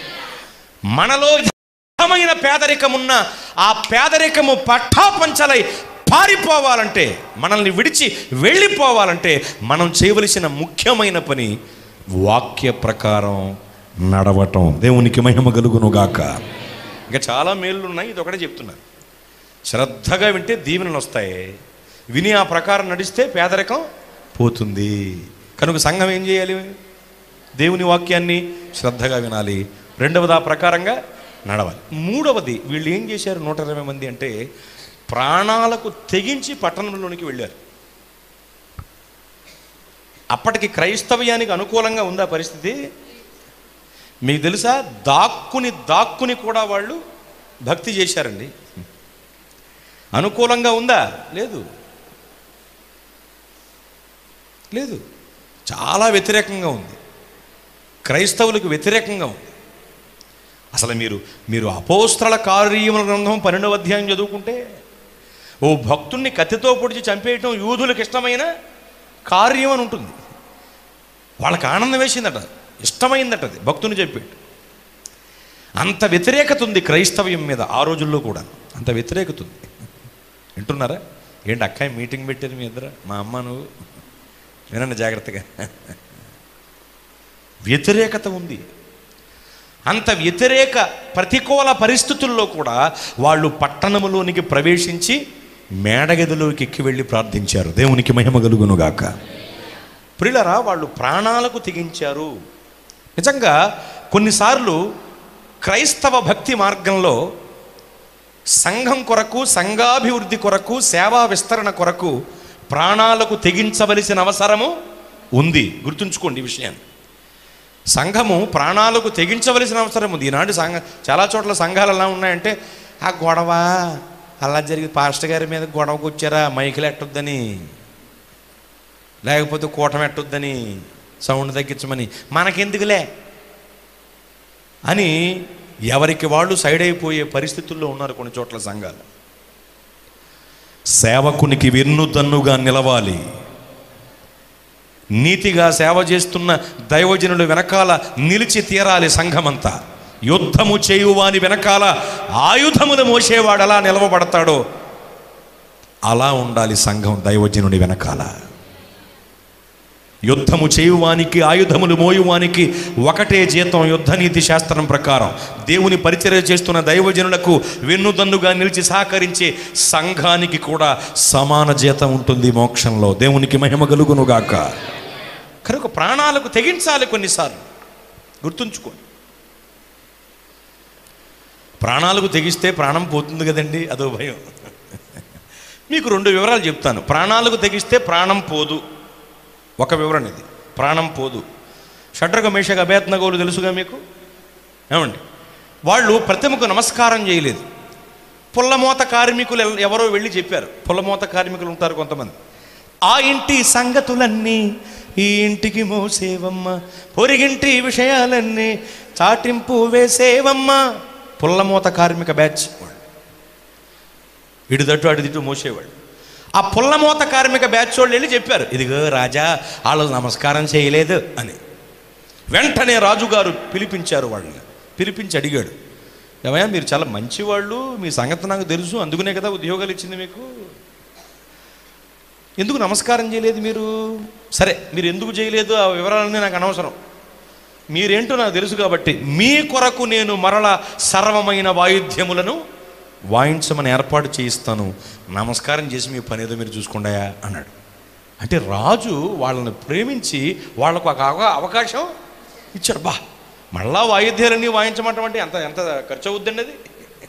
మనలో విధమైన పేదరికమున్న ఆ పేదరికము పట్టాపంచలై పారిపోవాలంటే మనల్ని విడిచి వెళ్ళిపోవాలంటే మనం చేయవలసిన ముఖ్యమైన పని వాక్య ప్రకారం నడవటం దేవునికి మహిమ కలుగునుగాక ఇంకా చాలా మేళ్ళు ఉన్నాయి ఇది ఒకటే చెప్తున్నాను శ్రద్ధగా వింటే దీవెనలు వస్తాయి విని ఆ ప్రకారం నడిస్తే పేదరికం పోతుంది కనుక సంఘం ఏం చేయాలి దేవుని వాక్యాన్ని శ్రద్ధగా వినాలి రెండవది ఆ ప్రకారంగా నడవాలి మూడవది వీళ్ళు ఏం చేశారు నూట ఇరవై మంది అంటే ప్రాణాలకు తెగించి పట్టణంలోనికి వెళ్ళారు అప్పటికి క్రైస్తవ్యానికి అనుకూలంగా ఉందా పరిస్థితి మీకు తెలుసా దాక్కుని దాక్కుని కూడా వాళ్ళు భక్తి చేశారండి అనుకూలంగా ఉందా లేదు లేదు చాలా వ్యతిరేకంగా ఉంది క్రైస్తవులకు వ్యతిరేకంగా ఉంది అసలు మీరు మీరు అపోస్త్రల కార్యముల గ్రంథం పన్నెండవ అధ్యాయం చదువుకుంటే ఓ భక్తుణ్ణి కత్తితో పొడిచి చంపేయటం యూదులకు ఇష్టమైన కార్యం అని ఉంటుంది వాళ్ళకి ఆనందం వేసిందట ఇష్టమైందట అది భక్తుని చెప్పేట అంత వ్యతిరేకత ఉంది క్రైస్తవ్యం మీద ఆ రోజుల్లో కూడా అంత వ్యతిరేకత ఉంది వింటున్నారా ఏంటి అక్కాయి మీటింగ్ పెట్టారు మీ ఇద్దరు మా అమ్మ నువ్వు వినండి జాగ్రత్తగా వ్యతిరేకత ఉంది అంత వ్యతిరేక ప్రతికూల పరిస్థితుల్లో కూడా వాళ్ళు పట్టణములోనికి ప్రవేశించి మేడగదిలోకి ఎక్కి వెళ్ళి ప్రార్థించారు దేవునికి మహిమ కలుగునుగాక ప్రిలరా వాళ్ళు ప్రాణాలకు తెగించారు నిజంగా కొన్నిసార్లు క్రైస్తవ భక్తి మార్గంలో సంఘం కొరకు సంఘాభివృద్ధి కొరకు సేవా విస్తరణ కొరకు ప్రాణాలకు తెగించవలసిన అవసరము ఉంది గుర్తుంచుకోండి ఈ విషయాన్ని సంఘము ప్రాణాలకు తెగించవలసిన అవసరం ఉంది ఈనాడు సంఘ చాలా చోట్ల సంఘాలు ఎలా ఉన్నాయంటే ఆ గొడవ అలా జరిగి పాస్టర్ గారి మీద గొడవకు వచ్చారా మైకులు ఎట్టొద్దని లేకపోతే కూటమి ఎట్టొద్దని సౌండ్ తగ్గించమని మనకెందుకులే అని ఎవరికి వాళ్ళు సైడ్ అయిపోయే పరిస్థితుల్లో ఉన్నారు కొన్ని చోట్ల సంఘాలు సేవకునికి వెన్నుదన్నుగా నిలవాలి నీతిగా సేవ చేస్తున్న దైవజనుడు వెనకాల నిలిచి తీరాలి సంఘమంతా యుద్ధము చేయువాని వెనకాల ఆయుధములు మోసేవాడు ఎలా నిలవబడతాడో అలా ఉండాలి సంఘం దైవజనుడి వెనకాల యుద్ధము చేయువానికి ఆయుధములు మోయువానికి ఒకటే జీతం యుద్ధనీతి శాస్త్రం ప్రకారం దేవుని పరిచర్య చేస్తున్న దైవజనులకు వెన్నుదన్నుగా నిలిచి సహకరించే సంఘానికి కూడా సమాన జీతం ఉంటుంది మోక్షంలో దేవునికి మహిమ కలుగునుగాక కనుక ప్రాణాలకు తెగించాలి కొన్నిసార్లు గుర్తుంచుకోండి ప్రాణాలకు తెగిస్తే ప్రాణం పోతుంది కదండి అదో భయం మీకు రెండు వివరాలు చెప్తాను ప్రాణాలకు తెగిస్తే ప్రాణం పోదు ఒక వివరణ ఇది ప్రాణం పోదు షడ్రగ మేషక అభేత్నగోలు తెలుసుగా మీకు ఏమండి వాళ్ళు ప్రతిమకు నమస్కారం చేయలేదు పుల్లమోత కార్మికులు ఎల్- ఎవరో వెళ్ళి చెప్పారు పుల్లమోత కార్మికులు ఉంటారు కొంతమంది ఆ ఇంటి సంగతులన్నీ ఈ ఇంటికి మోసేవమ్మ పొరిగింటి విషయాలన్నీ చాటింపు వేసేవమ్మ పుల్లమోత కార్మిక బ్యాచ్ వాళ్ళు ఇటు తట్టు అటు తిట్టు మోసేవాళ్ళు ఆ పుల్లమోత కార్మిక బ్యాచ్ వాళ్ళు వెళ్ళి చెప్పారు ఇదిగో రాజా వాళ్ళు నమస్కారం చేయలేదు అని వెంటనే రాజుగారు పిలిపించారు వాళ్ళని పిలిపించి అడిగాడు ఏమయ్యా మీరు చాలా మంచివాళ్ళు మీ సంగతి నాకు తెలుసు అందుకనే కదా ఉద్యోగాలు ఇచ్చింది మీకు ఎందుకు నమస్కారం చేయలేదు మీరు సరే మీరు ఎందుకు చేయలేదు ఆ వివరాలన్నీ నాకు అనవసరం మీరేంటో నాకు తెలుసు కాబట్టి మీ కొరకు నేను మరల సర్వమైన వాయిద్యములను వాయించమని ఏర్పాటు చేయిస్తాను నమస్కారం చేసి మీ పని ఏదో మీరు చూసుకుండాయా అన్నాడు అంటే రాజు వాళ్ళని ప్రేమించి వాళ్ళకు ఒక అవ- అవకాశం ఇచ్చాడు బా మళ్ళా వాయిద్యాలన్నీ వాయించమంటాం అంటే ఎంత ఎంత ఖర్చు అవుద్దండి అది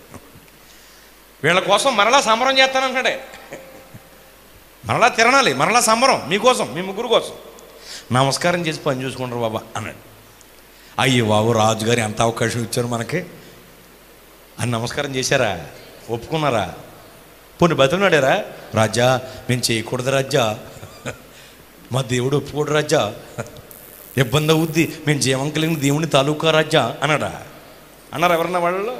వీళ్ళ కోసం మరలా సంబరం చేస్తానంటాడే మరలా తిరణాలి మరలా సంబరం మీకోసం మీ ముగ్గురు కోసం నమస్కారం చేసి పని చూసుకుంటారు బాబా అన్నాడు అయ్యో బాబు రాజుగారు ఎంత అవకాశం ఇచ్చారు మనకి అని నమస్కారం చేశారా ఒప్పుకున్నారా పోనీ బతుకున్నాడారా రాజా మేము చేయకూడదు రాజా మా దేవుడు ఒప్పుకోడు రాజా ఇబ్బంది అవుద్ది మేము జీవం కలిగిన దేవుని తాలూకా రాజా అన్నాడా అన్నారు ఎవరన్నా వాళ్ళు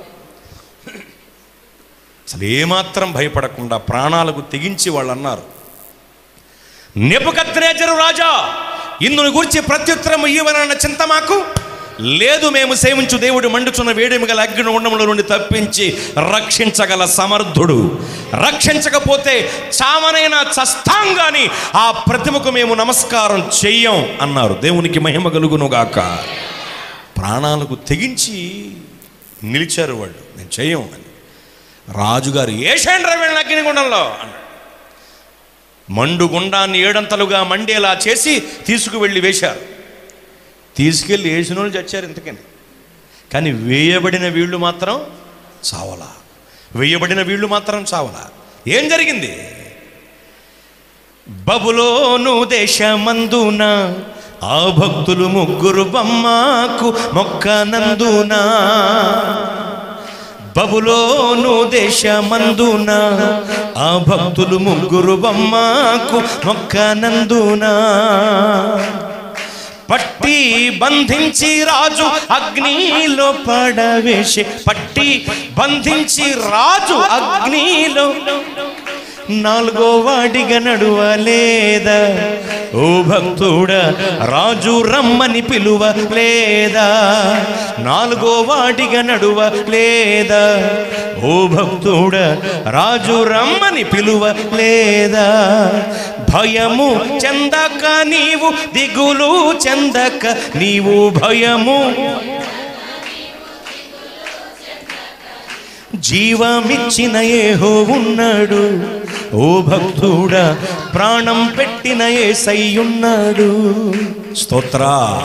అసలు ఏమాత్రం భయపడకుండా ప్రాణాలకు తెగించి వాళ్ళు అన్నారు నెపుకత్రేజరు రాజా ఇందుని గురించి ప్రత్యుత్తరం ఇవ్వనన్న చింత మాకు లేదు మేము సేవించు దేవుడు మండుచున్న వేడిమి గల అగ్ని ఉండముల నుండి తప్పించి రక్షించగల సమర్థుడు రక్షించకపోతే చావనైనా చస్తాం గాని ఆ ప్రతిమకు మేము నమస్కారం చెయ్యం అన్నారు దేవునికి మహిమ కలుగునుగాక ప్రాణాలకు తెగించి నిలిచారు వాళ్ళు మేము చెయ్యం అని రాజుగారు ఏషేంద్ర వీళ్ళని అగ్నిగుండంలో అన్నాడు మండు గుండాన్ని ఏడంతలుగా మండేలా చేసి తీసుకువెళ్ళి వేశారు తీసుకెళ్ళి వేసిన వాళ్ళు చచ్చారు ఇంతకని కానీ వేయబడిన వీళ్ళు మాత్రం చావలా వేయబడిన వీళ్ళు మాత్రం చావలా ఏం జరిగింది బబులోను దేశమందున ఆ భక్తులు ముగ్గురు బొమ్మకు మొక్కనందునా బబులోను దేశమందున ఆ భక్తులు ముగ్గురు బొమ్మకు మొక్కనందునా పట్టి బంధించి రాజు అగ్నిలో పడవేసి పట్టి బంధించి రాజు అగ్నిలో నాలుగో వాడిగా నడువలేదా ఓ భక్తుడా రాజు రమ్మని పిలువ లేదా నాలుగో వాడిగా నడువ లేదా ఓ భక్తుడా రాజు రమ్మని పిలువ లేదా భయము చెందక నీవు దిగులు చెందక నీవు భయము జీవమిచ్చిన ఏహో ఉన్నాడు ఓ భక్తుడా ప్రాణం పెట్టిన ఏసయ్యున్నాడు స్తోత్ర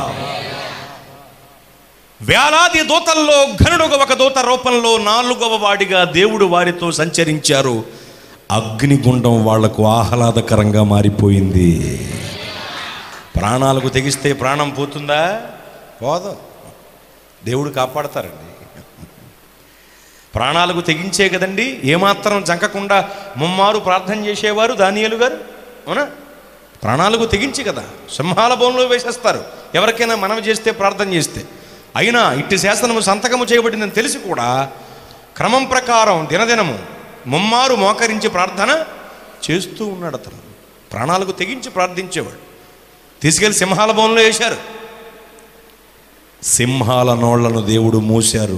వేలాది దూతల్లో ఘనుడుగా ఒక దూత రూపంలో నాలుగవ వాడిగా దేవుడు వారితో సంచరించారు అగ్నిగుండం వాళ్లకు ఆహ్లాదకరంగా మారిపోయింది ప్రాణాలకు తెగిస్తే ప్రాణం పోతుందా పోదు దేవుడు కాపాడతారండి ప్రాణాలకు తెగించే కదండి ఏమాత్రం జంకకుండా ముమ్మారు ప్రార్థన చేసేవారు దానియలు గారు అవునా ప్రాణాలకు తెగించి కదా సింహాల బోన్లో వేసేస్తారు ఎవరికైనా మనవి చేస్తే ప్రార్థన చేస్తే అయినా ఇట్టి శాసనము సంతకము చేయబడిందని తెలిసి కూడా క్రమం ప్రకారం దినదినము ముమ్మారు మోకరించి ప్రార్థన చేస్తూ ఉన్నాడు అతను ప్రాణాలకు తెగించి ప్రార్థించేవాడు తీసుకెళ్లి సింహాల బోన్లో వేశారు సింహాల నోళ్లను దేవుడు మూశారు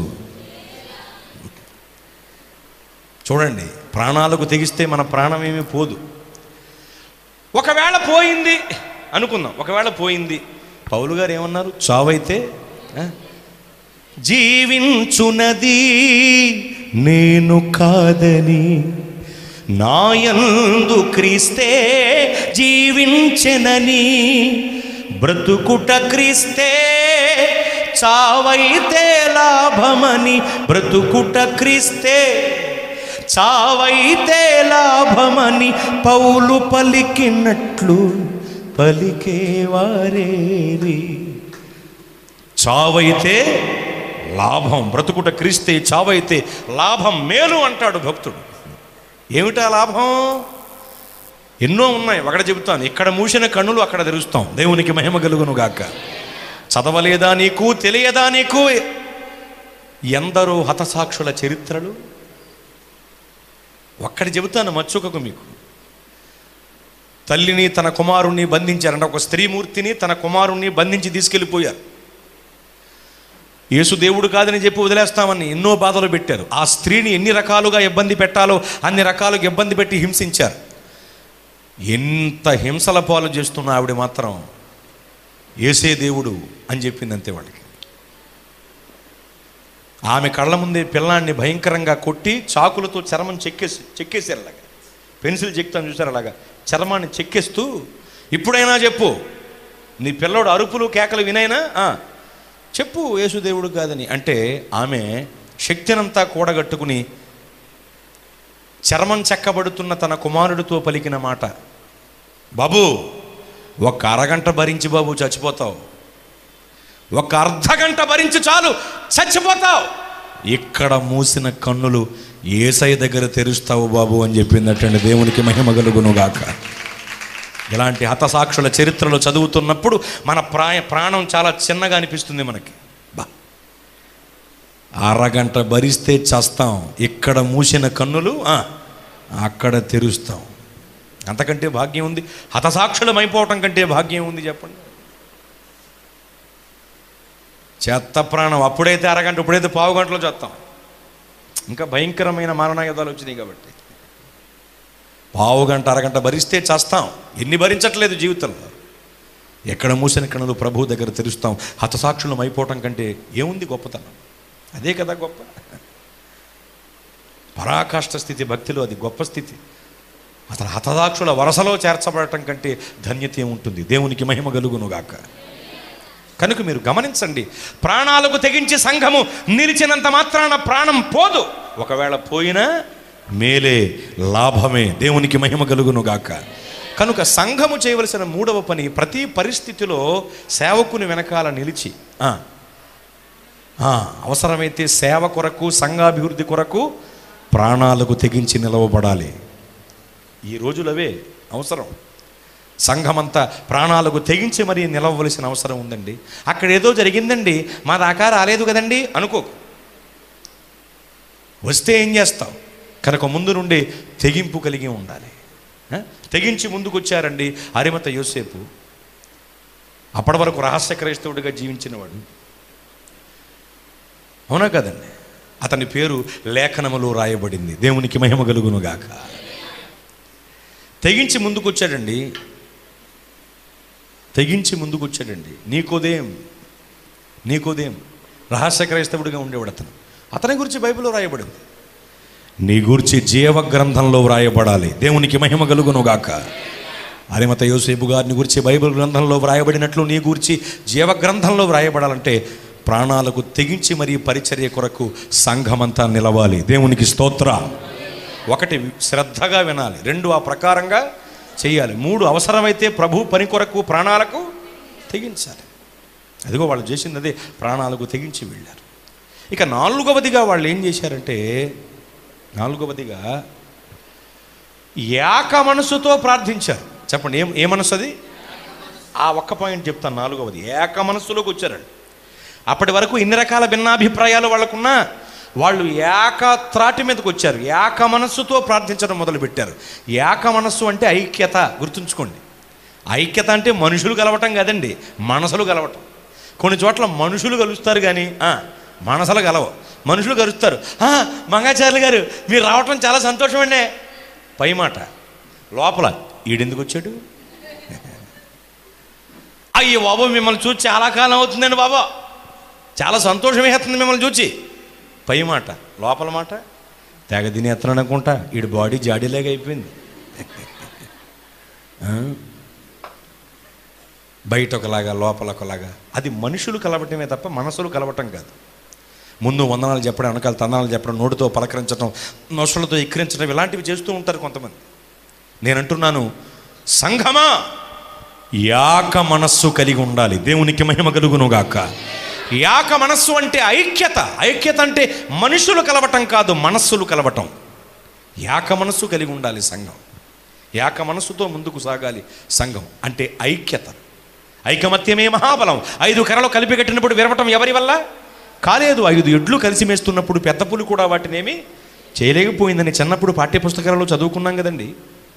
చూడండి ప్రాణాలకు తెగిస్తే మన ప్రాణం ఏమీ పోదు ఒకవేళ పోయింది అనుకుందాం ఒకవేళ పోయింది పౌలు గారు ఏమన్నారు చావైతే ఆ? జీవించునది నేను కాదని నాయందు క్రీస్తే జీవించెనని బ్రతుకుట క్రీస్తే చావైతే లాభమని బ్రతుకుట క్రీస్తే చావైతే లాభమని పౌలు పలికినట్లు పలికేవారేరి చావైతే లాభం బ్రతుకుట క్రీస్తే చావైతే లాభం మేలు అంటాడు భక్తుడు ఏమిటా లాభం ఎన్నో ఉన్నాయి ఒకటి చెబుతాను ఇక్కడ మూసిన కన్నులు అక్కడ తెరుస్తాం దేవునికి మహిమ కలుగును గాక చదవలేదా నీకు తెలియదా నీకు ఎందరో హతసాక్షుల చరిత్రలు ఒక్కటి చెబుతాను మచ్చుకకు మీకు తల్లిని తన కుమారుణ్ణి బంధించారంటే ఒక స్త్రీమూర్తిని తన కుమారుణ్ణి బంధించి తీసుకెళ్ళిపోయారు యేసు దేవుడు కాదని చెప్పి వదిలేస్తామని ఎన్నో బాధలు పెట్టారు ఆ స్త్రీని ఎన్ని రకాలుగా ఇబ్బంది పెట్టాలో అన్ని రకాలుగా ఇబ్బంది పెట్టి హింసించారు ఎంత హింసల పాలు చేస్తున్న ఆవిడ మాత్రం ఏసే దేవుడు అని చెప్పింది అంతే వాళ్ళకి ఆమె కళ్ళ ముందే పిల్లాన్ని భయంకరంగా కొట్టి చాకులతో చర్మం చెక్కేసి చెక్కేసారు అలాగా పెన్సిల్ చెక్తాను చూసారు అలాగా చర్మాన్ని చెక్కేస్తూ ఇప్పుడైనా చెప్పు నీ పిల్లోడు అరుపులు కేకలు వినైనా ఆ, చెప్పు యేసుదేవుడు కాదని అంటే ఆమె శక్తినంతా కూడగట్టుకుని చర్మం చెక్కబడుతున్న తన కుమారుడితో పలికిన మాట బాబు ఒక్క అరగంట భరించి బాబు చచ్చిపోతావు ఒక అర్ధ గంట భరించి చాలు చచ్చిపోతావు ఇక్కడ మూసిన కన్నులు ఏసై దగ్గర తెరుస్తావు బాబు అని చెప్పిందటండి దేవునికి మహిమ కలుగునుగాక ఇలాంటి హతసాక్షుల చరిత్రలు చదువుతున్నప్పుడు మన ప్రాయ ప్రాణం చాలా చిన్నగా అనిపిస్తుంది మనకి బా అరగంట భరిస్తే చస్తాం ఇక్కడ మూసిన కన్నులు ఆ, అక్కడ తెరుస్తాం అంతకంటే భాగ్యం ఉంది హతసాక్షులం అయిపోవటం కంటే భాగ్యం ఉంది చెప్పండి చెత్త ప్రాణం అప్పుడైతే అరగంట ఇప్పుడైతే పావు గంటలో చేస్తాం ఇంకా భయంకరమైన మరణాయుధాలు వచ్చినాయి కాబట్టి పావు గంట అరగంట భరిస్తే చేస్తాం ఎన్ని భరించట్లేదు జీవితంలో ఎక్కడ మూసిన కణులు ప్రభు దగ్గర తెరుస్తాం హతసాక్షులం అయిపోవటం కంటే ఏముంది గొప్పతనం అదే కదా గొప్ప పరాకాష్ట స్థితి భక్తిలో అది గొప్ప స్థితి అతను హతసాక్షుల వరసలో చేర్చబడటం కంటే ధన్యత ఏముంటుంది దేవునికి మహిమ కలుగునుగాక కనుక మీరు గమనించండి ప్రాణాలకు తెగించి సంఘము నిలిచినంత మాత్రాన ప్రాణం పోదు ఒకవేళ పోయినా మేలే లాభమే దేవునికి మహిమ కలుగును గాక కనుక సంఘము చేయవలసిన మూడవ పని ప్రతి పరిస్థితిలో సేవకుని వెనకాల నిలిచి ఆ, ఆ, అవసరమైతే సేవ కొరకు సంఘాభివృద్ధి కొరకు ప్రాణాలకు తెగించి నిలవబడాలి ఈ రోజులవే అవసరం సంఘమంతా ప్రాణాలకు తెగించి మరీ నిలవవలసిన అవసరం ఉందండి అక్కడ ఏదో జరిగిందండి మా దాకా రాలేదు కదండి అనుకోకు వస్తే ఏం చేస్తావు కనుక ముందు నుండి తెగింపు కలిగి ఉండాలి ఆ? తెగించి ముందుకు వచ్చారండి అరిమత యోసేపు అప్పటి వరకు రహస్య క్రైస్తవుడిగా జీవించినవాడు అవునా కదండి అతని పేరు లేఖనములో రాయబడింది దేవునికి మహిమ కలుగునుగాక తెగించి ముందుకు వచ్చాడండి తెగించి ముందుకు వచ్చాడండి నీకోదేం నీకోదేం రహస్య క్రైస్తవుడిగా ఉండేవాడు అతను అతని గురించి బైబిల్లో రాయబడింది నీ గురించి జీవ గ్రంథంలో వ్రాయబడాలి దేవునికి మహిమ కలుగునుగాక అరిమత యోసేపు గారిని గురించి బైబిల్ గ్రంథంలో వ్రాయబడినట్లు నీ గురించి జీవ గ్రంథంలో వ్రాయబడాలంటే ప్రాణాలకు తెగించి మరీ పరిచర్య కొరకు సంఘమంతా నిలవాలి దేవునికి స్తోత్ర ఒకటి శ్రద్ధగా వినాలి రెండు ఆ ప్రకారంగా చేయాలి మూడు అవసరమైతే ప్రభు పని కొరకు ప్రాణాలకు తెగించాలి అదిగో వాళ్ళు చేసింది అదే ప్రాణాలకు తెగించి వెళ్ళారు ఇక నాలుగవదిగా వాళ్ళు ఏం చేశారంటే నాలుగవదిగా ఏక మనసుతో ప్రార్థించారు చెప్పండి ఏం ఏ మనసు అది ఆ ఒక్క పాయింట్ చెప్తాను నాలుగవది ఏక మనస్సులోకి వచ్చారండి అప్పటి వరకు ఇన్ని రకాల భిన్నాభిప్రాయాలు వాళ్ళకున్నా వాళ్ళు ఏక త్రాటి మీదకి వచ్చారు ఏక మనస్సుతో ప్రార్థించడం మొదలుపెట్టారు ఏక మనస్సు అంటే ఐక్యత గుర్తుంచుకోండి ఐక్యత అంటే మనుషులు కలవటం కాదండి మనసులు కలవటం కొన్ని చోట్ల మనుషులు కలుస్తారు కానీ ఆ, మనసులు కలవు మనుషులు కలుస్తారు "ఆ, మంగాచార్యులు గారు మీరు రావటం చాలా సంతోషం అండి పై మాట లోపల ఈడెందుకు వచ్చాడు అయ్యో బాబు మిమ్మల్ని చూసి చాలా కాలం అవుతుందండి బాబా చాలా సంతోషం వేస్తుంది మిమ్మల్ని చూచి పై మాట లోపల మాట తెగ తినేస్తున్నాను అనుకుంటా ఈడు బాడీ జాడీలాగా అయిపోయింది ఆ? బయట ఒకలాగా లోపల ఒకలాగా అది మనుషులు కలవటమే తప్ప మనసులు కలవటం కాదు ముందు వందనాలు చెప్పడం వెనకాల తందనాలు చెప్పడం నోటితో పలకరించడం నొసలతో ఎక్కిరించడం ఇలాంటివి చేస్తూ ఉంటారు కొంతమంది నేనంటున్నాను సంఘమా యాక మనస్సు కలిగి ఉండాలి దేవునికి మహిమ కలుగునుగాక యాక మనస్సు అంటే ఐక్యత ఐక్యత అంటే మనుషులు కలవటం కాదు మనస్సులు కలవటం యాక మనస్సు కలిగి ఉండాలి సంఘం యాక మనస్సుతో ముందుకు సాగాలి సంఘం అంటే ఐక్యత ఐకమత్యమే మహాబలం ఐదు కర్రలు కలిపి కట్టినప్పుడు విరవటం ఎవరి వల్ల కాలేదు ఐదు ఎడ్లు కలిసి మేస్తున్నప్పుడు పెద్ద పులి కూడా వాటినేమి చేయలేకపోయిందని చిన్నప్పుడు పాఠ్యపుస్తకాలలో చదువుకున్నాం కదండి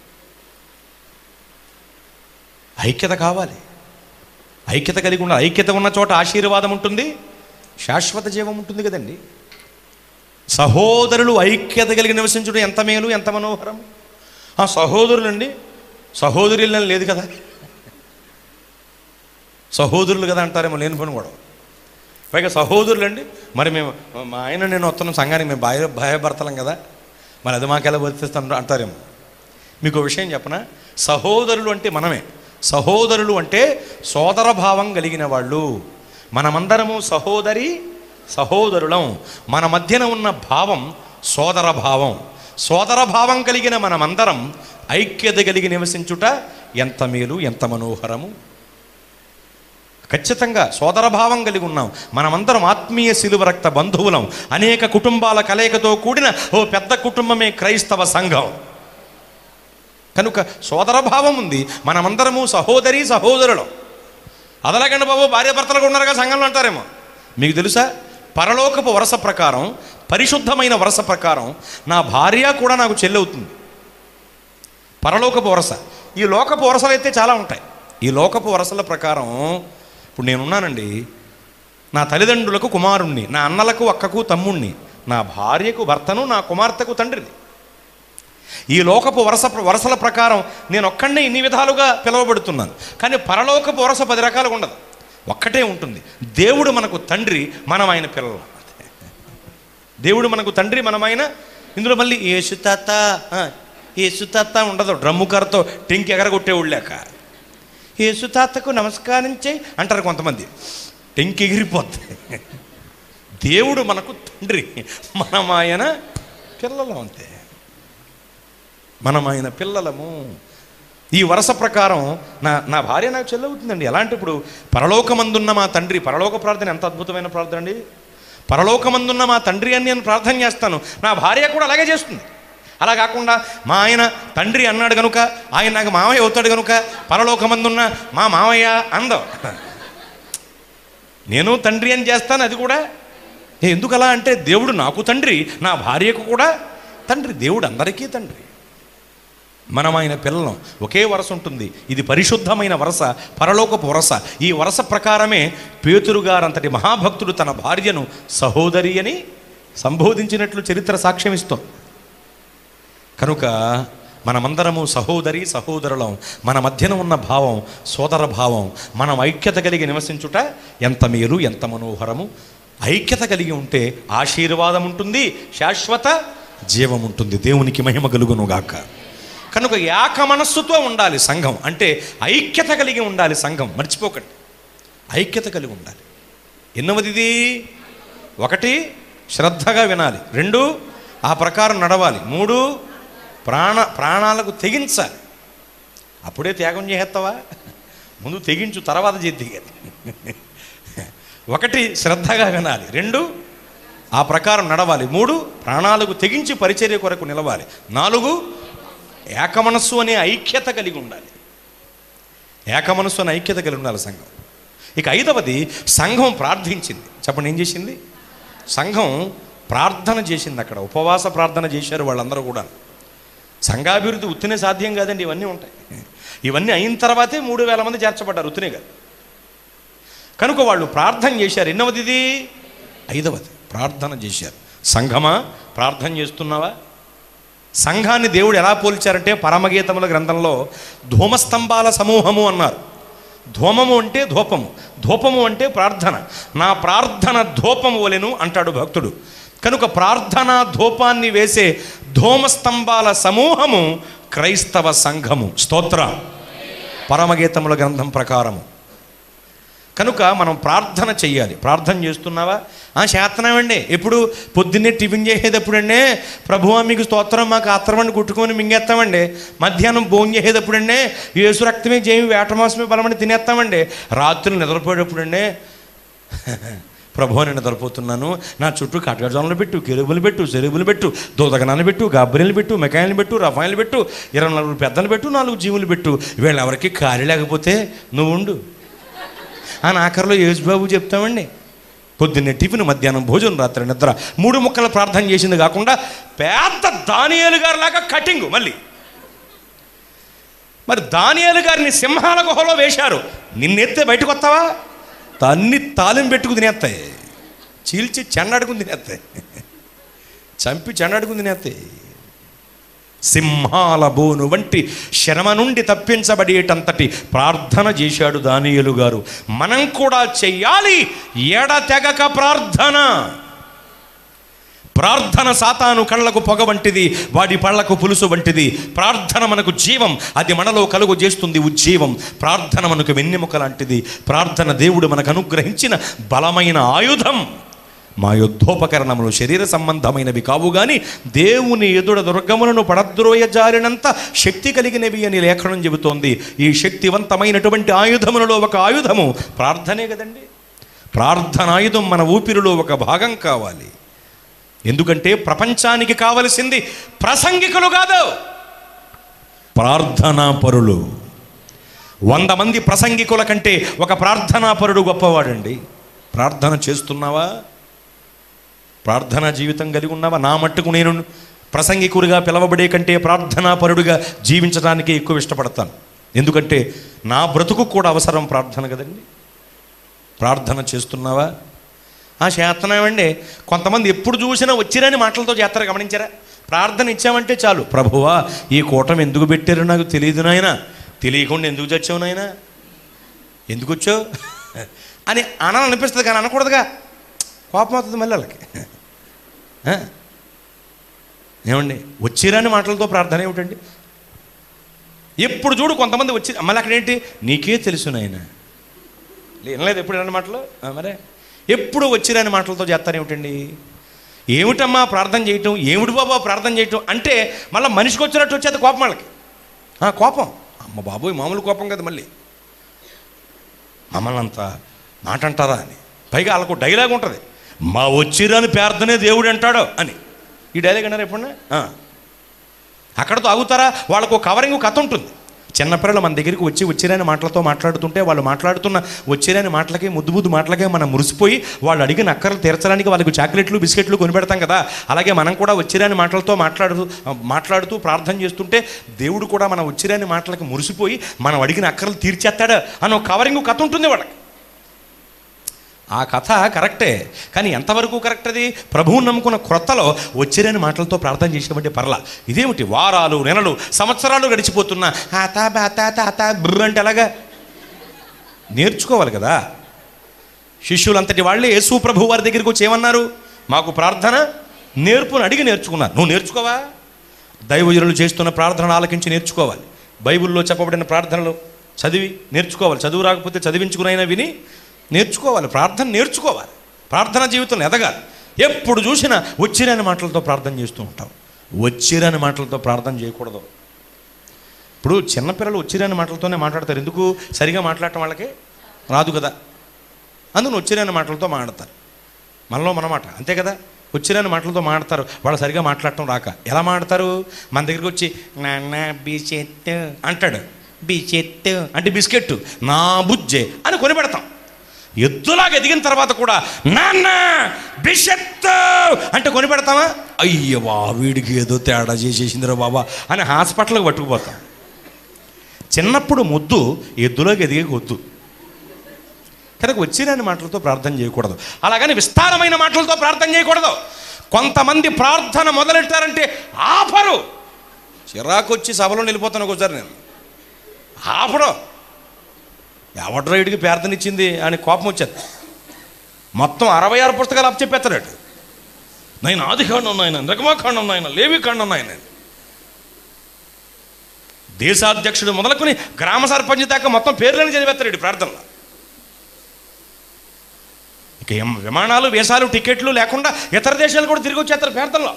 ఐక్యత కావాలి ఐక్యత కలిగి ఉండాలి ఐక్యత ఉన్న చోట ఆశీర్వాదం ఉంటుంది శాశ్వత జీవం ఉంటుంది కదండి సహోదరులు ఐక్యత కలిగి నివసించడం ఎంత మేలు ఎంత మనోహరం ఆ సహోదరులండి సహోదరులని లేదు కదా సహోదరులు కదా అంటారేమో లేని పని కూడా పైగా సహోదరులండి మరి మేము మా ఆయన నేను వస్తున్నాం సంఘానికి మేము భార్య భార్యాభర్తలం కదా మరి అది మాకెలా వర్తిస్తాం అంటారేమో మీకు ఒక విషయం చెప్పనా సహోదరులు అంటే మనమే సహోదరులు అంటే సోదర భావం కలిగిన వాళ్ళు మనమందరము సహోదరి సహోదరులం మన మధ్యన ఉన్న భావం సోదర భావం సోదర భావం కలిగిన మనమందరం ఐక్యత కలిగి నివసించుట ఎంత మేలు ఎంత మనోహరము ఖచ్చితంగా సోదరభావం కలిగి ఉన్నాం మనమందరం ఆత్మీయ శిలువ రక్త బంధువులం అనేక కుటుంబాల కలయికతో కూడిన ఓ పెద్ద కుటుంబమే క్రైస్తవ సంఘం కనుక సోదరభావం ఉంది మనమందరము సహోదరి సహోదరులం అదలగండి బాబు భార్యాభర్తలుగా ఉన్నారుగా సంఘంలో అంటారేమో మీకు తెలుసా పరలోకపు వరస ప్రకారం పరిశుద్ధమైన వరస ప్రకారం నా భార్య కూడా నాకు చెల్లవుతుంది పరలోకపు వరస ఈ లోకపు వరసలు అయితే చాలా ఉంటాయి ఈ లోకపు వరసల ప్రకారం ఇప్పుడు నేనున్నానండి నా తల్లిదండ్రులకు కుమారుణ్ణి నా అన్నలకు అక్కకు తమ్ముణ్ణి నా భార్యకు భర్తను నా కుమార్తెకు తండ్రిని ఈ లోకపు వరస వరసల ప్రకారం నేను ఒక్కడే ఇన్ని విధాలుగా పిలువబడుతున్నాను కానీ పరలోకపు వరస పది రకాలుగా ఉండదు ఒక్కటే ఉంటుంది దేవుడు మనకు తండ్రి మనం ఆయన పిల్లలు దేవుడు మనకు తండ్రి మనమైన ఇందులో మళ్ళీ యేసు తాత ఆ, యేసు తాత ఉండదు డ్రమ్ము కర్రతో టెంకి ఎగరగొట్టే ఉళ్ళాక యేసు తాతకు నమస్కారం చేయి అంటారు కొంతమంది టెంకి ఎగిరిపోద్ది దేవుడు మనకు తండ్రి మనం ఆయన పిల్లలు అంతే మనం ఆయన పిల్లలము ఈ వరుస ప్రకారం నా నా భార్య నాకు చెల్లవుతుందండి ఎలాంటి ఇప్పుడు పరలోకమందున్న మా తండ్రి పరలోక ప్రార్థన ఎంత అద్భుతమైన ప్రార్థన అండి పరలోకమందున్న మా తండ్రి అని నేను ప్రార్థన చేస్తాను నా భార్య కూడా అలాగే చేస్తుంది అలా కాకుండా మా ఆయన తండ్రి అన్నాడు కనుక ఆయన నాకు మామయ్య అవుతాడు కనుక పరలోకమందున్న మా మామయ్య అందం నేను తండ్రి అని చేస్తాను అది కూడా ఏ, ఎందుకు అలా అంటే దేవుడు నాకు తండ్రి నా భార్యకు కూడా తండ్రి దేవుడు అందరికీ తండ్రి మనం ఆయన పిల్లలం ఒకే వరస ఉంటుంది ఇది పరిశుద్ధమైన వరస పరలోకపు వరస ఈ వరస ప్రకారమే పేతురు గారంతటి మహాభక్తుడు తన భార్యను సహోదరి అని సంబోధించినట్లు చరిత్ర సాక్ష్యం ఇస్తోంది కనుక మనమందరము సహోదరి సహోదరులం మన మధ్యన ఉన్న భావం సోదర భావం మనం ఐక్యత కలిగి నివసించుట ఎంత మేలు ఎంత మనోహరము ఐక్యత కలిగి ఉంటే ఆశీర్వాదం ఉంటుంది శాశ్వత జీవం ఉంటుంది దేవునికి మహిమ కలుగునుగాక కనుక ఏక మనస్సుతో ఉండాలి సంఘం అంటే ఐక్యత కలిగి ఉండాలి సంఘం మర్చిపోకండి ఐక్యత కలిగి ఉండాలి ఎన్నవదిది ఒకటి శ్రద్ధగా వినాలి రెండు ఆ ప్రకారం నడవాలి మూడు ప్రాణ ప్రాణాలకు తెగించాలి అప్పుడే త్యాగం చేసేస్తావా ముందు తెగించు తర్వాత చేతి ఒకటి శ్రద్ధగా వినాలి రెండు ఆ ప్రకారం నడవాలి మూడు ప్రాణాలకు తెగించి పరిచర్య కొరకు నిలవాలి నాలుగు ఏకమనస్సు అనే ఐక్యత కలిగి ఉండాలి ఏకమనస్సు అనే ఐక్యత కలిగి ఉండాలి సంఘం ఇక ఐదవది సంఘం ప్రార్థించింది చెప్పండి ఏం చేసింది సంఘం ప్రార్థన చేసింది అక్కడ ఉపవాస ప్రార్థన చేశారు వాళ్ళందరూ కూడా సంఘాభివృద్ధి ఉత్తినే సాధ్యం కాదండి ఇవన్నీ ఉంటాయి ఇవన్నీ అయిన తర్వాతే మూడు వేల మంది చేర్చబడ్డారు ఉత్తినే కాదు కనుక వాళ్ళు ప్రార్థన చేశారు ఎన్నవది ఇది ఐదవది ప్రార్థన చేశారు సంఘమా ప్రార్థన చేస్తున్నావా సంఘాన్ని దేవుడు ఎలా పోల్చారంటే పరమగీతముల గ్రంథంలో ధూమస్తంభాల సమూహము అన్నారు ధూమము అంటే ధూపము ధూపము అంటే ప్రార్థన నా ప్రార్థన ధూపము వలెను అంటాడు భక్తుడు కనుక ప్రార్థన ధూపాన్ని వేసే ధూమస్తంభాల సమూహము క్రైస్తవ సంఘము స్తోత్ర పరమగీతముల గ్రంథం ప్రకారము కనుక మనం ప్రార్థన చెయ్యాలి ప్రార్థన చేస్తున్నావా ఆ చేస్తున్నామండి ఎప్పుడు పొద్దున్నే టిఫిన్ చేసేటప్పుడండి ప్రభువా మీకు స్తోత్రం మాకు ఆత్రమని కుట్టుకొని మింగేస్తామండి మధ్యాహ్నం భోజనం చేసేటప్పుడండి యేసు రక్తమే జేమి వేటమాసమే బలమని తినేస్తామండి రాత్రులు నిద్రపోయేటప్పుడండి ప్రభు నేను నిద్రపోతున్నాను నా చుట్టూ కటగజాలను పెట్టు కెరుబులు పెట్టు చెరుబులు పెట్టు దూదగనాలు పెట్టు గబ్బరిలు పెట్టు మెకాయిలు పెట్టు రఫాయిలు పెట్టు ఇరవై నలుగురు పెద్దలు పెట్టు నాలుగు జీవులు పెట్టు వీళ్ళు ఎవరికి ఖాళీ లేకపోతే నువ్వు ఉండు ఆ ఆఖరిలో యేసుబాబు చెప్తామండి పొద్దున్నే టిఫిన్ మధ్యాహ్నం భోజనం రాత్రి నిద్ర మూడు ముక్కల ప్రార్థన చేసింది కాకుండా పెద్ద దానియేలు గారి లాగా కటింగ్ మళ్ళీ మరి దానియేలు గారిని సింహాల గుహలో వేశారు నిన్నెత్తే బయటకు వస్తావా అన్ని తాలిం పెట్టుకు తినేస్తాయి చీల్చి చెన్నడుకుని తినేస్తాయి చంపి చెన్నడుకుని తినేస్తాయి సింహాల బోను వంటి శ్రమ నుండి తప్పించబడేటంతటి ప్రార్థన చేశాడు దానియేలు గారు మనం కూడా చెయ్యాలి ఎడతెగక ప్రార్థన ప్రార్థన సాతాను కళ్ళకు పొగ వంటిది వాడి పళ్ళకు పులుసు వంటిది ప్రార్థన మనకు జీవం అది మనలో కలుగు చేస్తుంది ఉజ్జీవం ప్రార్థన మనకు వెన్నెముక లాంటిది ప్రార్థన దేవుడు మనకు అనుగ్రహించిన బలమైన ఆయుధం మా యుద్ధోపకరణములు శరీర సంబంధమైనవి కావు గాని దేవుని ఎదుడ దుర్గములను పడద్రోయ జారినంత శక్తి కలిగినవి అని లేఖనం చెబుతోంది ఈ శక్తివంతమైనటువంటి ఆయుధములలో ఒక ఆయుధము ప్రార్థనే కదండి ప్రార్థన ఆయుధం మన ఊపిరిలో ఒక భాగం కావాలి ఎందుకంటే ప్రపంచానికి కావలసింది ప్రసంగికులు కాదు ప్రార్థనా పరులు వంద మంది ప్రసంగికుల కంటే ఒక ప్రార్థనా పరుడు గొప్పవాడండి ప్రార్థన చేస్తున్నావా ప్రార్థనా జీవితం కలిగి ఉన్నావా నా మట్టుకు నేను ప్రసంగికుడిగా పిలవబడే కంటే ప్రార్థనా పరుడుగా జీవించడానికి ఎక్కువ ఇష్టపడతాను ఎందుకంటే నా బ్రతుకు కూడా అవసరం ప్రార్థన కదండి ప్రార్థన చేస్తున్నావా ఆ చేస్తున్నామండి కొంతమంది ఎప్పుడు చూసినా వచ్చిరని మాటలతో చేస్తారు గమనించారా ప్రార్థన ఇచ్చామంటే చాలు ప్రభువా ఈ కూటమి ఎందుకు పెట్టారో నాకు తెలియదు నాయన తెలియకుండా ఎందుకు చచ్చావు నాయన ఎందుకు వచ్చావు అని అనాలనిపిస్తుంది కానీ అనకూడదుగా కోపం అవుతుంది మళ్ళీ వాళ్ళకి ఆ? ఏమండి వచ్చిరాని మాటలతో ప్రార్థన ఏమిటండి ఎప్పుడు చూడు కొంతమంది వచ్చి మళ్ళీ అక్కడ ఏంటి నీకే తెలుసు నాయన వినలేదు ఎప్పుడు ఇలాంటి మాటలు ఆ, మరే ఎప్పుడు వచ్చిరాని మాటలతో చేస్తారు ఏమిటండి ఏమిటమ్మా ప్రార్థన చేయటం ఏమిటి బాబా ప్రార్థన చేయటం అంటే మళ్ళీ మనిషికి వచ్చినట్టు వచ్చేది కోపం వాళ్ళకి ఆ, కోపం అమ్మ బాబోయ్ మామూలు కోపం కదా మళ్ళీ మమ్మల్ని అంత మాట అంటారా అని పైగా వాళ్ళకు డైలాగ్ ఉంటుంది మా వచ్చిరాని ప్రార్థనే దేవుడు అంటాడు అని ఈ డైలాగ్ అన్నారు ఎప్పుడన్నా ఆ. అక్కడతో ఆగుతారా వాళ్ళకు ఒక కవరింగ్ కథ ఉంటుంది చిన్నపిల్లలు మన దగ్గరికి వచ్చి వచ్చిరాని మాటలతో మాట్లాడుతుంటే వాళ్ళు మాట్లాడుతున్న వచ్చిరాని మాటలకే ముద్దు ముద్దు మాటలకే మనం మురిసిపోయి వాళ్ళు అడిగిన అక్కర్లు తీర్చడానికి వాళ్ళకి చాక్లెట్లు బిస్కెట్లు కొనిపెడతాం కదా అలాగే మనం కూడా వచ్చిరాని మాటలతో మాట్లాడుతూ మాట్లాడుతూ ప్రార్థన చేస్తుంటే దేవుడు కూడా మన వచ్చిరాని మాటలకి మురిసిపోయి మనం అడిగిన అక్కర్లు తీర్చేస్తాడు అని ఒక కవరింగ్ కథ ఉంటుంది వాళ్ళకి ఆ కథ కరెక్టే కానీ ఎంతవరకు కరెక్ట్ అది ప్రభువుని నమ్ముకున్న క్రొత్తలో వచ్చిరని మాటలతో ప్రార్థన చేసేటువంటి పర్ల ఇదేమిటి వారాలు నెలలు సంవత్సరాలు గడిచిపోతున్నా ఆత బాత తాత బ్ర అంటే ఎలాగా నేర్చుకోవాలి కదా శిష్యులంతటి వాళ్ళే యేసు ప్రభు వారి దగ్గరికి వచ్చి ఏమన్నారు మాకు ప్రార్థన నేర్పుని అడిగి నేర్చుకున్నారు నువ్వు నేర్చుకోవా దైవజనులు చేస్తున్న ప్రార్థనలు ఆలకించి నేర్చుకోవాలి బైబిల్లో చెప్పబడిన ప్రార్థనలు చదివి నేర్చుకోవాలి చదువు రాకపోతే చదివించుకునైనా విని నేర్చుకోవాలి ప్రార్థన నేర్చుకోవాలి ప్రార్థన జీవితంలో ఎదగాలి ఎప్పుడు చూసినా వచ్చిరాని మాటలతో ప్రార్థన చేస్తూ ఉంటాం వచ్చిరాని మాటలతో ప్రార్థన చేయకూడదు ఇప్పుడు చిన్నపిల్లలు వచ్చిరాని మాటలతోనే మాట్లాడతారు ఎందుకు సరిగా మాట్లాడటం వాళ్ళకి రాదు కదా అందుకని వచ్చిరాని మాటలతో మాట్లాడతారు మనలో మనమాట అంతే కదా వచ్చిరాని మాటలతో మాట్లాడతారు వాళ్ళు సరిగా మాట్లాడటం రాక ఎలా మాట్లాడతారు మన దగ్గరికి వచ్చి నాన్న బిస్కెట్ అంటాడు బిస్కెట్ అంటే బిస్కెట్ నా బుజ్జే అని కొనిపెడతాం ఎద్దులాగా ఎదిగిన తర్వాత కూడా నాన్న బిషెట్ అంటే కొనిపెడతామా అయ్యవా వీడికి ఏదో తేడా చేసేసిందిరా బాబా అని హాస్పిటల్కి పట్టుకుపోతాం చిన్నప్పుడు ముద్దు ఎద్దులోకి ఎదిగే వద్దు కనుక వచ్చిరాని మాటలతో ప్రార్థన చేయకూడదు అలాగని విస్తారమైన మాటలతో ప్రార్థన చేయకూడదు కొంతమంది ప్రార్థన మొదలెట్టారంటే ఆఫరు చిరాకు వచ్చి సభలో నిలిపోతాను ఒకసారి నేను ఆఫరు ఎవడ్రైడ్కి ప్రార్థన ఇచ్చింది అని కోపం వచ్చేది మొత్తం అరవై ఆరు పుస్తకాలు అప్పచెప్పేస్తాడు నేను ఆది కాండం నాయన నిర్గమాకాండం నాయన లేవి కాండం నాయన దేశాధ్యక్షుడు మొదలుకొని గ్రామ సర్పంచ్ దాకా మొత్తం పేర్లను చదివేస్తాడు ఈ ప్రార్థనలో ఇక ఏం విమానాలు వేసాలు టికెట్లు లేకుండా ఇతర దేశాలు కూడా తిరిగి వచ్చేస్తారు ప్రార్థనలో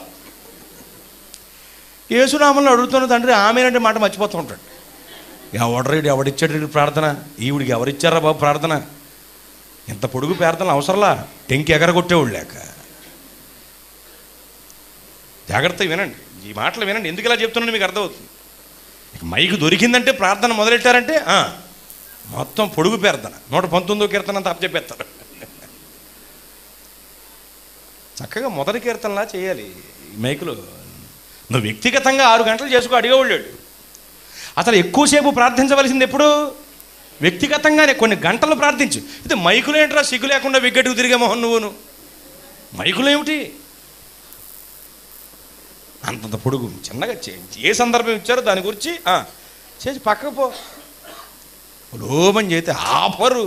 యేసునామంలో అడుగుతున్న తండ్రి ఆమెనంటే మాట మర్చిపోతూ ఉంటాడు ఎవడరీడు ఎవడిచ్చాడు వీడికి ప్రార్థన ఈవిడికి ఎవరిచ్చారా బాబు ప్రార్థన ఇంత పొడుగు ప్రార్థనలు అవసరంలా టెంకి ఎగరగొట్టేవాళ్ళు లేక జాగ్రత్త వినండి ఈ మాటలు వినండి ఎందుకు ఇలా చెప్తున్నాను మీకు అర్థమవుతుంది ఇక మైకు దొరికిందంటే ప్రార్థన మొదలెట్టారంటే ఆ, మొత్తం పొడుగు ప్రార్థన నూట పంతొమ్మిదో కీర్తన అంతా అప్పచెప్పేస్తారు చక్కగా మొదటి కీర్తనలా చేయాలి ఈ మైకులో నువ్వు వ్యక్తిగతంగా ఆరు గంటలు చేసుకో అడిగేవాళ్ళు అసలు ఎక్కువసేపు ప్రార్థించవలసింది ఎప్పుడు వ్యక్తిగతంగానే కొన్ని గంటలు ప్రార్థించు ఇది మైకులు ఏంట్రా సిగ్గు లేకుండా విగ్గట్టుకు తిరిగే మొహన్ నువ్వును మైకులు ఏమిటి అంతంత పొడుగు చిన్నగా చే ఏ సందర్భం ఇచ్చారో దాని గురించి ఆ, చేసి పక్కకు పో లోపం చేస్తే ఆఫరు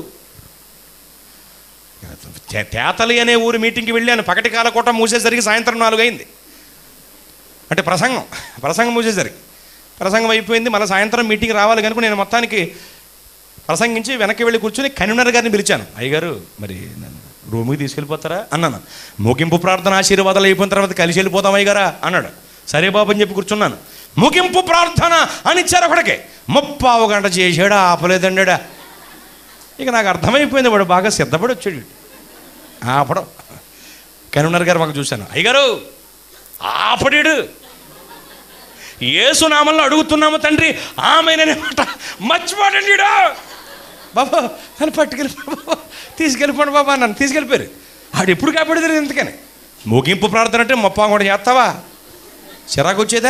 తే- తేతలి అనే ఊరు మీటింగ్కి వెళ్ళాను పకటి కాల కోట మూసేసరికి సాయంత్రం నాలుగు అయింది అంటే ప్రసంగం ప్రసంగం మూసేసరికి ప్రసంగం అయిపోయింది మళ్ళీ సాయంత్రం మీటింగ్ రావాలి కనుక నేను మొత్తానికి ప్రసంగించి వెనక్కి వెళ్ళి కూర్చొని కన్వీనర్ గారిని పిలిచాను అయ్యగారు మరి నన్ను రూమ్కి తీసుకెళ్ళిపోతారా అన్నాను ముగింపు ప్రార్థన ఆశీర్వాదాలు అయిపోయిన తర్వాత కలిసి వెళ్ళిపోతాం అయ్యగారా అన్నాడు సరే బాబు అని చెప్పి కూర్చున్నాను ముగింపు ప్రార్థన అని ఇచ్చారు ఒకడికి ముప్పావు గంట చేసాడా ఆపలేదండా ఇక నాకు అర్థమైపోయింది వాడు బాగా సిద్ధపడి వచ్చాడు వీడు. ఆపడం కన్వీనర్ గారు మాకు చూశాను అయ్యగారు ఆపడీడు ఏసునామంలో అడుగుతున్నాము తండ్రి ఆమెననే మాట మర్చిపోడండి ఈడు. బాబా నన్ను పట్టుకెళ్ళిపోడు బాబా తీసుకెళ్ళిపోండి బాబా నన్ను తీసుకెళ్ళిపోయారు ఆడు ఎప్పుడు కాపాడు తెలియదు ఎందుకని ముగింపు ప్రార్థన అంటే మొప్పం కూడా చేస్తావా చిరాకు వచ్చేదా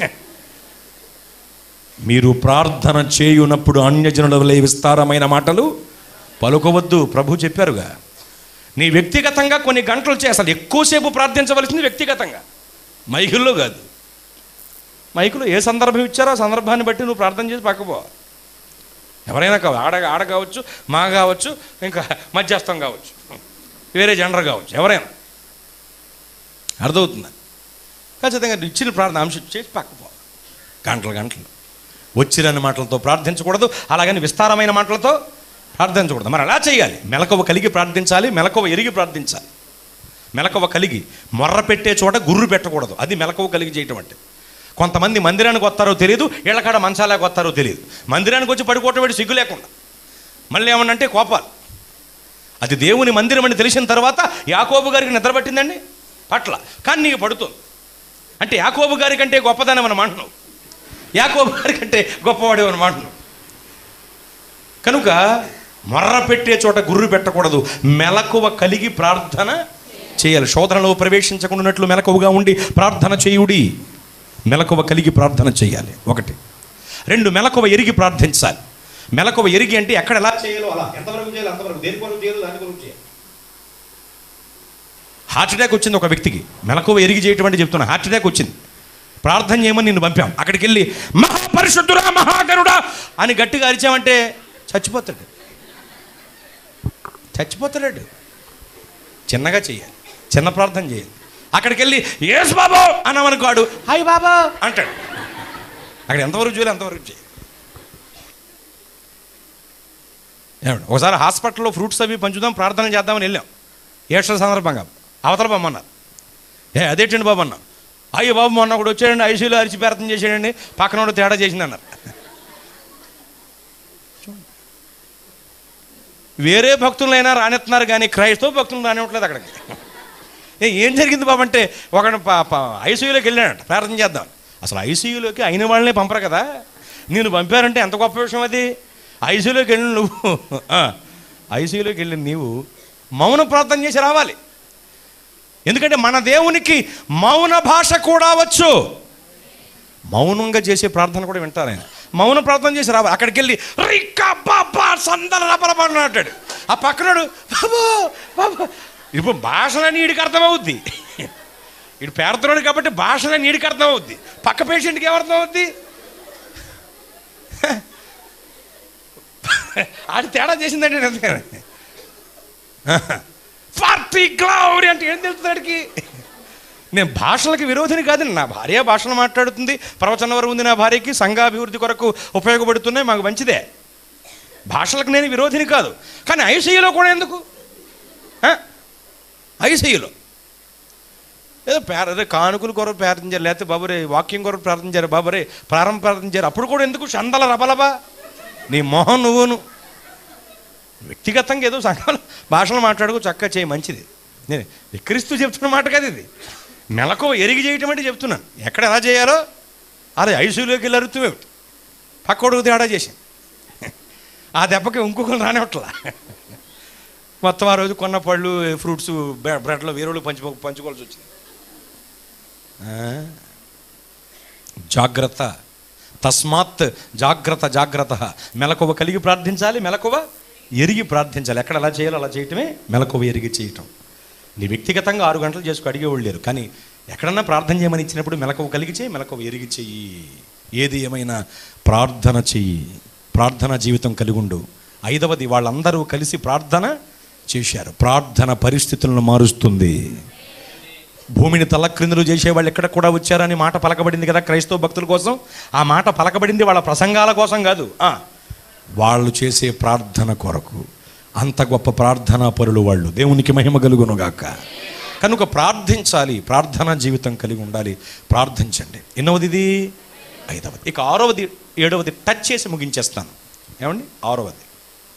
మీరు ప్రార్థన చేయునప్పుడు అన్యజనుల వలె విస్తారమైన మాటలు పలుకోవద్దు ప్రభు చెప్పారుగా నీ వ్యక్తిగతంగా కొన్ని గంటలు చే అసలు ఎక్కువసేపు ప్రార్థించవలసింది వ్యక్తిగతంగా మైకుల్లో కాదు మైకులో ఏ సందర్భం ఇచ్చారో ఆ సందర్భాన్ని బట్టి నువ్వు ప్రార్థన చేసి పక్కపో ఎవరైనా కావచ్చు ఆడ ఆడ కావచ్చు మా కావచ్చు ఇంకా మధ్యస్థం కావచ్చు వేరే జెండర్ కావచ్చు ఎవరైనా అర్థమవుతుందా ఖచ్చితంగా ఇచ్చిన ప్రార్థన అంశం చేసి పక్కపో గంటలు గంటలు వచ్చిరని మాటలతో ప్రార్థించకూడదు అలాగని విస్తారమైన మాటలతో ప్రార్థించకూడదు మరి అలా చేయాలి మెలకువ కలిగి ప్రార్థించాలి మెలకువ ఎరిగి ప్రార్థించాలి మెలకువ కలిగి మొర్ర పెట్టే చోట గుర్రు పెట్టకూడదు అది మెలకువ కలిగి చేయటం అంటే కొంతమంది మందిరానికి వస్తారో తెలియదు ఇళ్ళకాడ మంచాలకు వస్తారో తెలియదు మందిరానికి వచ్చి పడుకోవటం వాడి సిగ్గు లేకుండా మళ్ళీ ఏమన్నంటే కోపాలు అది దేవుని మందిరం అని తెలిసిన తర్వాత యాకోబు గారికి నిద్ర పట్టిందండి పట్ల కానీ నీకు పడుతుంది అంటే యాకోబు గారి కంటే గొప్పదని మనం అంటున్నావు యాకోబు గారి కంటే గొప్పవాడే మనం అంటున్నావు కనుక మొర్ర పెట్టే చోట గుర్రు పెట్టకూడదు మెలకువ కలిగి ప్రార్థన చేయాలి శోధనలో ప్రవేశించకుండానట్లు మెలకువగా ఉండి ప్రార్థన చేయుడి మెలకువ కలిగి ప్రార్థన చేయాలి ఒకటి రెండు మెలకువ ఎరిగి ప్రార్థించాలి మెలకువ ఎరిగి అంటే ఎక్కడ ఎలా చేయాలో అలా ఎంతవరకు చేయాలి అంతవరకు దేని కొరకు చేయాలి దాని కొరకు చేయాలి హార్ట్ అటాక్ వచ్చింది ఒక వ్యక్తికి మెలకువ ఎరిగి చేయటం అంటే చెప్తున్నా హార్ట్ అటాక్ వచ్చింది ప్రార్థన చేయమని నిన్ను పంపాం అక్కడికి వెళ్ళి మహాపరిశుద్ధుడా మహాగరుడా అని గట్టిగా అరిచామంటే చచ్చిపోతాడు చచ్చిపోతాడు చిన్నగా చేయాలి చిన్న ప్రార్థన చేయాలి అక్కడికి వెళ్ళి ఏసు బాబు అన్నామనుకోడు హాయ్ బాబా అంటాడు అక్కడ ఎంతవరకు చేయాలి అంతవరకు చేయాలి ఏమండి ఒకసారి హాస్పిటల్లో ఫ్రూట్స్ అవి పంచుదాం ప్రార్థన చేద్దామని వెళ్ళాం ఏడ్చిన సందర్భంగా అవతల బొమ్మన్నారు ఏ అదేంటండి బాబు అన్నా అయ్యో బాబు మొన్న ఒకడు వచ్చాడండి ఐసీలో అరిచి ప్రార్థన చేసాడండి పక్కన వాడు తేడా చేసింది అన్నారు వేరే భక్తులైనా రానిస్తున్నారు కానీ క్రైస్తవ భక్తులు రానివ్వట్లేదు అక్కడికి ఏ ఏం జరిగింది బాబు అంటే ఒక ఐసీయూలోకి వెళ్ళాడంట ప్రార్థన చేద్దాం అసలు ఐసీయూలోకి అయిన వాళ్ళనే పంపరు కదా నేను పంపారంటే ఎంత గొప్ప విషయం అది ఐసీయూలోకి వెళ్ళిన నువ్వు ఐసీయూలోకి వెళ్ళిన నీవు మౌన ప్రార్థన చేసి రావాలి ఎందుకంటే మన దేవునికి మౌన భాష కూడా వచ్చు మౌనంగా చేసే ప్రార్థన కూడా వింటారు ఆయన మౌన ప్రార్థన చేసి రావాలి అక్కడికి వెళ్ళి రిక్కా బాబా సందల రపరపడిన అంటాడు ఆ పక్కనాడు బాబు బాబు ఇప్పుడు భాషలని వీడికి అర్థమవుద్ది వీడు పేరుతున్నాడు కాబట్టి భాషలని వీడికి అర్థమవుద్ది పక్క పేషెంట్కి ఏమర్థం అవుద్ది ఆడి తేడా చేసిందండి నేను అందుకని పార్టీ గ్లౌరీ అంటే ఏం తెలుస్తుంది నేను భాషలకు విరోధిని కాదు నా భార్య భాషలు మాట్లాడుతుంది ప్రవచన వరం ఉంది నా భార్యకి సంఘాభివృద్ధి కొరకు ఉపయోగపడుతున్నాయి మాకు మంచిదే భాషలకు నేను విరోధిని కాదు కానీ ఐసీయూలో కూడా ఎందుకు ఐసీయూలో ఏదో పేర అదే కానుకలు కొరకు ప్రార్థించారు లేకపోతే బాబురే వాక్యం కొరకు ప్రార్థించారు బాబురే ప్రారంభ ప్రార్థించారు అప్పుడు కూడా ఎందుకు చందల రబలబా నీ మొహం నువ్వును వ్యక్తిగతంగా ఏదో సంఘాలు భాషలు మాట్లాడుకో చక్కగా చేయి మంచిది నేను విక్రిస్తూ చెప్తున్న మాట కదా ఇది మెలకు ఎరిగి చేయటం అంటే చెప్తున్నాను ఎక్కడ ఎలా చేయాలో అదే ఐసీయూలోకి వెళ్ళి అరుతుమేమిటి పక్కోడుకు తేడా చేశాను ఆ దెబ్బకి ఇంకొకరు రానివట్లా మొత్తం ఆ రోజు కొన్న పళ్ళు ఫ్రూట్స్ బ్రెడ్లో వేరేళ్ళు పంచు పంచుకోవాల్సి వచ్చింది ఆ? జాగ్రత్త తస్మాత్ జాగ్రత్త జాగ్రత్త మెలకువ కలిగి ప్రార్థించాలి మెలకువ ఎరిగి ప్రార్థించాలి ఎక్కడ ఎలా చేయాలో అలా చేయటమే మెలకువ ఎరిగి చేయటం నీ వ్యక్తిగతంగా ఆరు గంటలు చేసుకు అడిగేవాళ్ళు లేరు కానీ ఎక్కడన్నా ప్రార్థన చేయమని ఇచ్చినప్పుడు మెలకువ కలిగి చేయి మెలకువ ఎరిగి చెయ్యి ఏది ఏమైనా ప్రార్థన చెయ్యి ప్రార్థన జీవితం కలిగి ఉండు ఐదవది వాళ్ళందరూ కలిసి ప్రార్థన చేశారు ప్రార్థన పరిస్థితులను మారుస్తుంది భూమిని తలక్రిందులు చేసేవాళ్ళు ఎక్కడ కూడా వచ్చారని మాట పలకబడింది కదా క్రైస్తవ భక్తుల కోసం ఆ మాట పలకబడింది వాళ్ళ ప్రసంగాల కోసం కాదు ఆ, వాళ్ళు చేసే ప్రార్థన కొరకు అంత గొప్ప ప్రార్థనా పరులు వాళ్ళు దేవునికి మహిమ కలుగునుగాక కనుక ప్రార్థించాలి ప్రార్థనా జీవితం కలిగి ఉండాలి ప్రార్థించండి ఎన్నవది ఇది ఐదవది ఇక ఆరవది ఏడవది టచ్ చేసి ముగించేస్తాను ఏమండి ఆరవది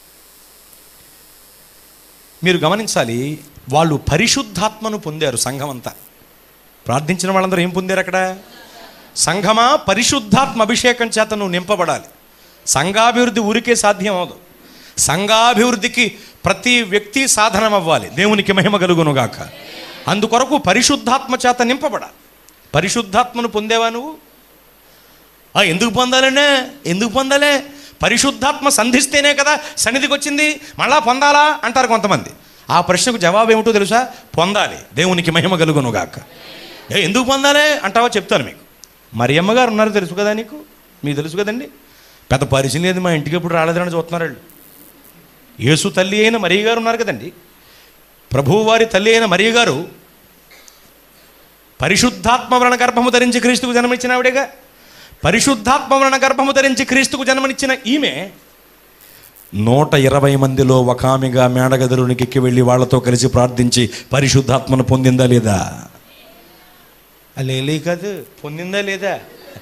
మీరు గమనించాలి వాళ్ళు పరిశుద్ధాత్మను పొందారు సంఘం అంతా ప్రార్థించిన వాళ్ళందరూ ఏం పొందారు అక్కడ సంఘమా పరిశుద్ధాత్మ అభిషేకం చేత నువ్వు నింపబడాలి సంఘాభివృద్ధి ఊరికే సాధ్యం అవదు సంఘాభివృద్ధికి ప్రతి వ్యక్తి సాధనం అవ్వాలి దేవునికి మహిమ కలుగునుగాక అందుకొరకు పరిశుద్ధాత్మ చేత నింపబడాలి పరిశుద్ధాత్మను పొందేవా నువ్వు ఆ, ఎందుకు పొందాలనే ఎందుకు పొందాలే పరిశుద్ధాత్మ సంధిస్తేనే కదా సన్నిధికి వచ్చింది మళ్ళా పొందాలా అంటారు కొంతమంది ఆ ప్రశ్నకు జవాబు ఏమిటో తెలుసా పొందాలి దేవునికి మహిమ కలుగునుగాక ఏ ఎందుకు పొందాలే అంటావా చెప్తాను మీకు మరి అమ్మగారు ఉన్నారు తెలుసు కదా నీకు మీకు తెలుసు కదండి పెద్ద పరిచయం లేదు మా ఇంటికి ఎప్పుడు రాలేదని చూస్తున్నారు వాళ్ళు యేసు తల్లి అయిన మరియ గారు ఉన్నారు కదండి ప్రభువు వారి తల్లి అయిన మరియ గారు పరిశుద్ధాత్మ వలన గర్భము ధరించి క్రీస్తుకు జన్మనిచ్చిన ఆవిడేగా పరిశుద్ధాత్మ వలన గర్భము ధరించి క్రీస్తుకు జన్మనిచ్చిన ఈమె నూట ఇరవై మందిలో ఒక ఆమెగా మేడగదిలోనికి ఎక్కి వెళ్ళి వాళ్ళతో కలిసి ప్రార్థించి పరిశుద్ధాత్మను పొందిందా లేదా లేలే కాదు పొందిందా లేదా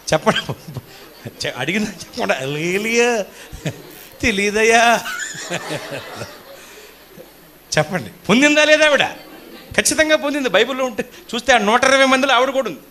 చెప్పండి చె- అడిగిందా చెప్పండి లేలియా తెలీదయ్యా చెప్పండి పొందిందా లేదా ఆవిడ ఖచ్చితంగా పొందింది బైబిల్లో ఉంటే చూస్తే ఆ నూట ఇరవై మందిలో ఆవిడ కూడా ఉంది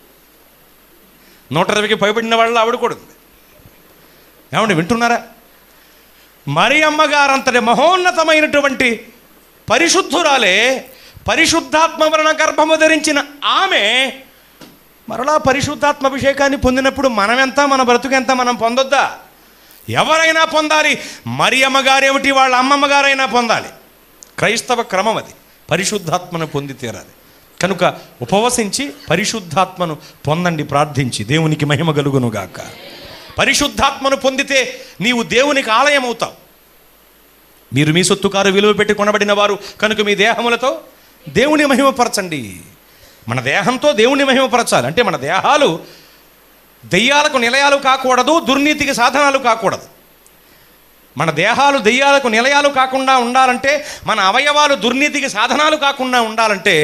నూట ఇరవైకి పైబడిన వాళ్ళలో ఆవిడ కూడా ఉంది ఏమండి వింటున్నారా మరి అమ్మగారంతటి మహోన్నతమైనటువంటి పరిశుద్ధురాలే పరిశుద్ధాత్మ వలన గర్భము ధరించిన ఆమె మరలా పరిశుద్ధాత్మ అభిషేకాన్ని పొందినప్పుడు మనమెంత మన బ్రతుకెంత మనం పొందొద్దా ఎవరైనా పొందాలి మరి అమ్మగారేమిటి వాళ్ళ అమ్మమ్మ గారైనా పొందాలి క్రైస్తవ క్రమం అది పరిశుద్ధాత్మను పొంది తీరాలి కనుక ఉపవసించి పరిశుద్ధాత్మను పొందండి ప్రార్థించి దేవునికి మహిమ కలుగునుగాక పరిశుద్ధాత్మను పొందితే నీవు దేవునికి ఆలయం అవుతావు మీరు మీ సొత్తుకారు విలువ పెట్టి కొనబడిన వారు కనుక మీ దేహములతో దేవుని మహిమపరచండి మన దేహంతో దేవుని మహిమపరచాలి అంటే మన దేహాలు దెయ్యాలకు నిలయాలు కాకూడదు దుర్నీతికి సాధనాలు కాకూడదు మన దేహాలు దెయ్యాలకు నిలయాలు కాకుండా ఉండాలంటే మన అవయవాలు దుర్నీతికి సాధనాలు కాకుండా ఉండాలంటే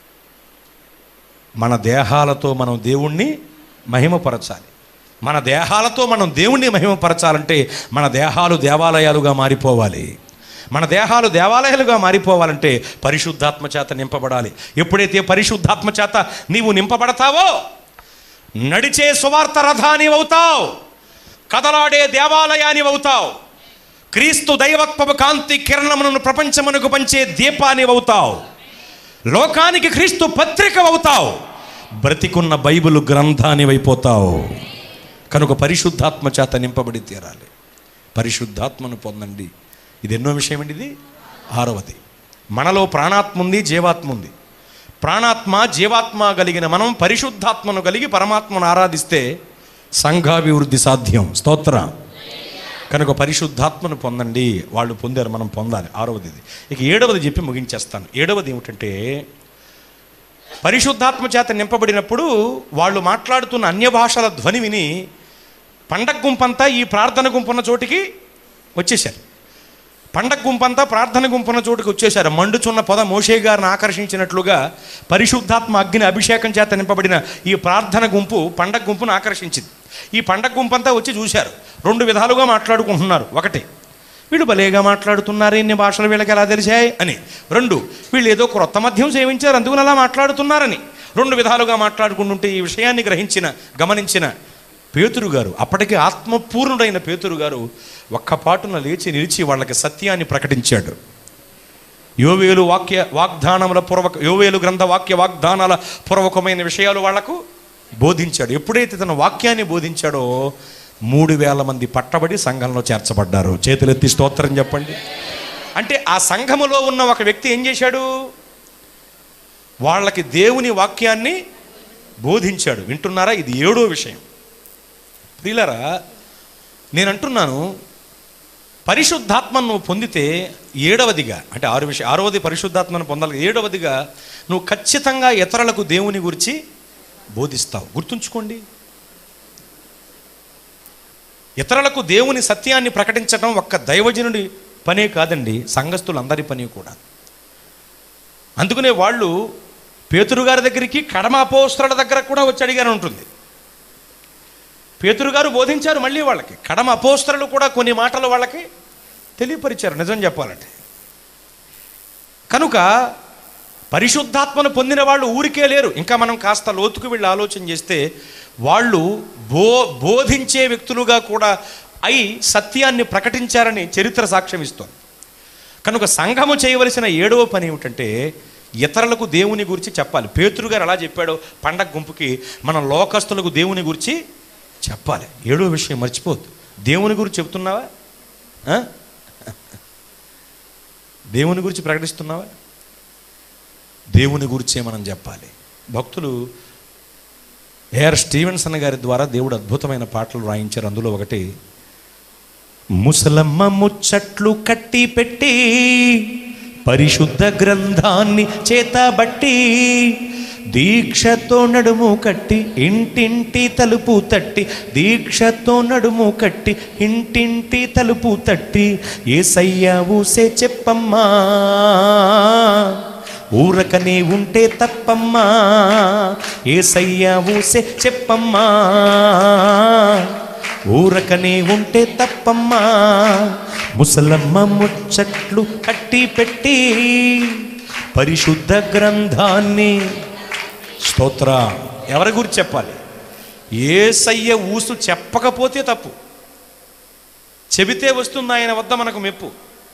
మన దేహాలతో మనం దేవుణ్ణి మహిమపరచాలి మన దేహాలతో మనం దేవుణ్ణి మహిమపరచాలంటే మన దేహాలు దేవాలయాలుగా మారిపోవాలి మన దేహాలు దేవాలయాలుగా మారిపోవాలంటే పరిశుద్ధాత్మ చేత నింపబడాలి ఎప్పుడైతే పరిశుద్ధాత్మ చేత నీవు నింపబడతావో నడిచే సువార్త రథాని అవుతావు కదలాడే దేవాలయాని అవుతావు క్రీస్తు దైవత్వపు కాంతి కిరణములను ప్రపంచమునకు పంచే దీపాని అవుతావు లోకానికి క్రీస్తు పత్రిక అవుతావు బ్రతికున్న బైబిల్ గ్రంథాన్ని అయిపోతావు కనుక పరిశుద్ధాత్మ చేత నింపబడి తీరాలి పరిశుద్ధాత్మను పొందండి ఇది ఎన్నో విషయం అండి ఇది ఆరవది మనలో ప్రాణాత్మ ఉంది జీవాత్మ ఉంది ప్రాణాత్మ జీవాత్మ కలిగిన మనం పరిశుద్ధాత్మను కలిగి పరమాత్మను ఆరాధిస్తే సంఘాభివృద్ధి సాధ్యం స్తోత్రం కనుక పరిశుద్ధాత్మను పొందండి వాళ్ళు పొందారు మనం పొందాలి ఆరవది ఇది ఇక ఏడవది చెప్పి ముగించేస్తాను ఏడవది ఏమిటంటే పరిశుద్ధాత్మ చేత నింపబడినప్పుడు వాళ్ళు మాట్లాడుతున్న అన్య భాషల ధ్వని విని పండగ గుంపంతా ఈ ప్రార్థన గుంపున్న చోటికి వచ్చేశారు పండగ గుంపంతా ప్రార్థన గుంపున్న చోటుకి వచ్చేశారు మండుచున్న పొద మోషే గారిని ఆకర్షించినట్లుగా పరిశుద్ధాత్మ అగ్ని అభిషేకం చేత నింపబడిన ఈ ప్రార్థన గుంపు పండగ గుంపును ఆకర్షించింది ఈ పండగ గుంపంతా వచ్చి చూశారు రెండు విధాలుగా మాట్లాడుకుంటున్నారు ఒకటి వీళ్ళు భలేగా మాట్లాడుతున్నారు ఇన్ని భాషలు వీళ్ళకి ఎలా తెలిసాయి అని రెండు వీళ్ళు ఏదో క్రొత్త మద్యం సేవించారు అందుకని అలా మాట్లాడుతున్నారని రెండు విధాలుగా మాట్లాడుకుంటుంటే ఈ విషయాన్ని గ్రహించిన గమనించిన పేతురు గారు అప్పటికే ఆత్మపూర్ణుడైన పేతురు గారు ఒక్క పాటున లేచి నిలిచి వాళ్ళకి సత్యాన్ని ప్రకటించాడు యోవేలు వాక్య వాగ్దానముల పూర్వక యోవేలు గ్రంథ వాక్య వాగ్దానాల పూర్వకమైన విషయాలు వాళ్లకు బోధించాడు ఎప్పుడైతే తన వాక్యాన్ని బోధించాడో మూడు వేల మంది పట్టబడి సంఘంలో చేర్చబడ్డారు చేతులెత్తి స్తోత్రం చెప్పండి అంటే ఆ సంఘములో ఉన్న ఒక వ్యక్తి ఏం చేశాడు వాళ్ళకి దేవుని వాక్యాన్ని బోధించాడు వింటున్నారా ఇది ఏడో విషయం ప్రియులరా నేను అంటున్నాను పరిశుద్ధాత్మను నువ్వు పొందితే ఏడవదిగా అంటే ఆరు విషయం ఆరవది పరిశుద్ధాత్మను పొందాలి ఏడవదిగా నువ్వు ఖచ్చితంగా ఇతరులకు దేవుని గురించి బోధిస్తావు గుర్తుంచుకోండి ఇతరులకు దేవుని సత్యాన్ని ప్రకటించడం ఒక్క దైవజనుడి పనే కాదండి సంఘస్థులందరి పని కూడా అందుకనే వాళ్ళు పేతురు గారి దగ్గరికి కడమ అపోస్తల దగ్గర కూడా వచ్చి అడిగారు ఉంటుంది పేతురు గారు బోధించారు మళ్ళీ వాళ్ళకి కడమ అపోస్తలు కూడా కొన్ని మాటలు వాళ్ళకి తెలియపరిచారు నిజం చెప్పాలంటే కనుక పరిశుద్ధాత్మను పొందిన వాళ్ళు ఊరికే లేరు ఇంకా మనం కాస్త లోతుకు వెళ్ళి ఆలోచన చేస్తే వాళ్ళు బో బోధించే వ్యక్తులుగా కూడా అయి సత్యాన్ని ప్రకటించారని చరిత్ర సాక్ష్యం ఇస్తోంది కనుక సంఘము చేయవలసిన ఏడవ పని ఏమిటంటే ఇతరులకు దేవుని గురించి చెప్పాలి పేతురు గారు ఎలా చెప్పాడో పండగ గుంపుకి మనం లోకస్తులకు దేవుని గురించి చెప్పాలి ఏడో విషయం మర్చిపోద్దు దేవుని గురించి చెప్తున్నావా ఆ? దేవుని గురించి ప్రకటిస్తున్నావా దేవుని గురించే మనం చెప్పాలి భక్తులు ఏఆర్ స్టీవెన్సన్ గారి ద్వారా దేవుడు అద్భుతమైన పాటలు రాయించారు అందులో ఒకటి ముసలమ్మ ముచ్చట్లు కట్టి పెట్టి పరిశుద్ధ గ్రంథాన్ని చేతబట్టి దీక్షతో నడుము కట్టి ఇంటింటి తలుపు తట్టి దీక్షతో నడుము కట్టి ఇంటింటి తలుపు తట్టి ఏసయ్య ఊసే చెప్పమ్మా ఊరకనే ఉంటే తప్పమ్మా ఏసయ్య ఊసే చెప్పమ్మా ఊరకనే ఉంటే తప్పమ్మా ముసలమ్మ ముచ్చట్లు కట్టి పెట్టి పరిశుద్ధ గ్రంథాన్ని స్తోత్ర ఎవరి గురించి చెప్పాలి ఏసయ్య ఊసు చెప్పకపోతే తప్పు చెబితే వస్తుంది ఆయన వద్ద మనకు మెప్పు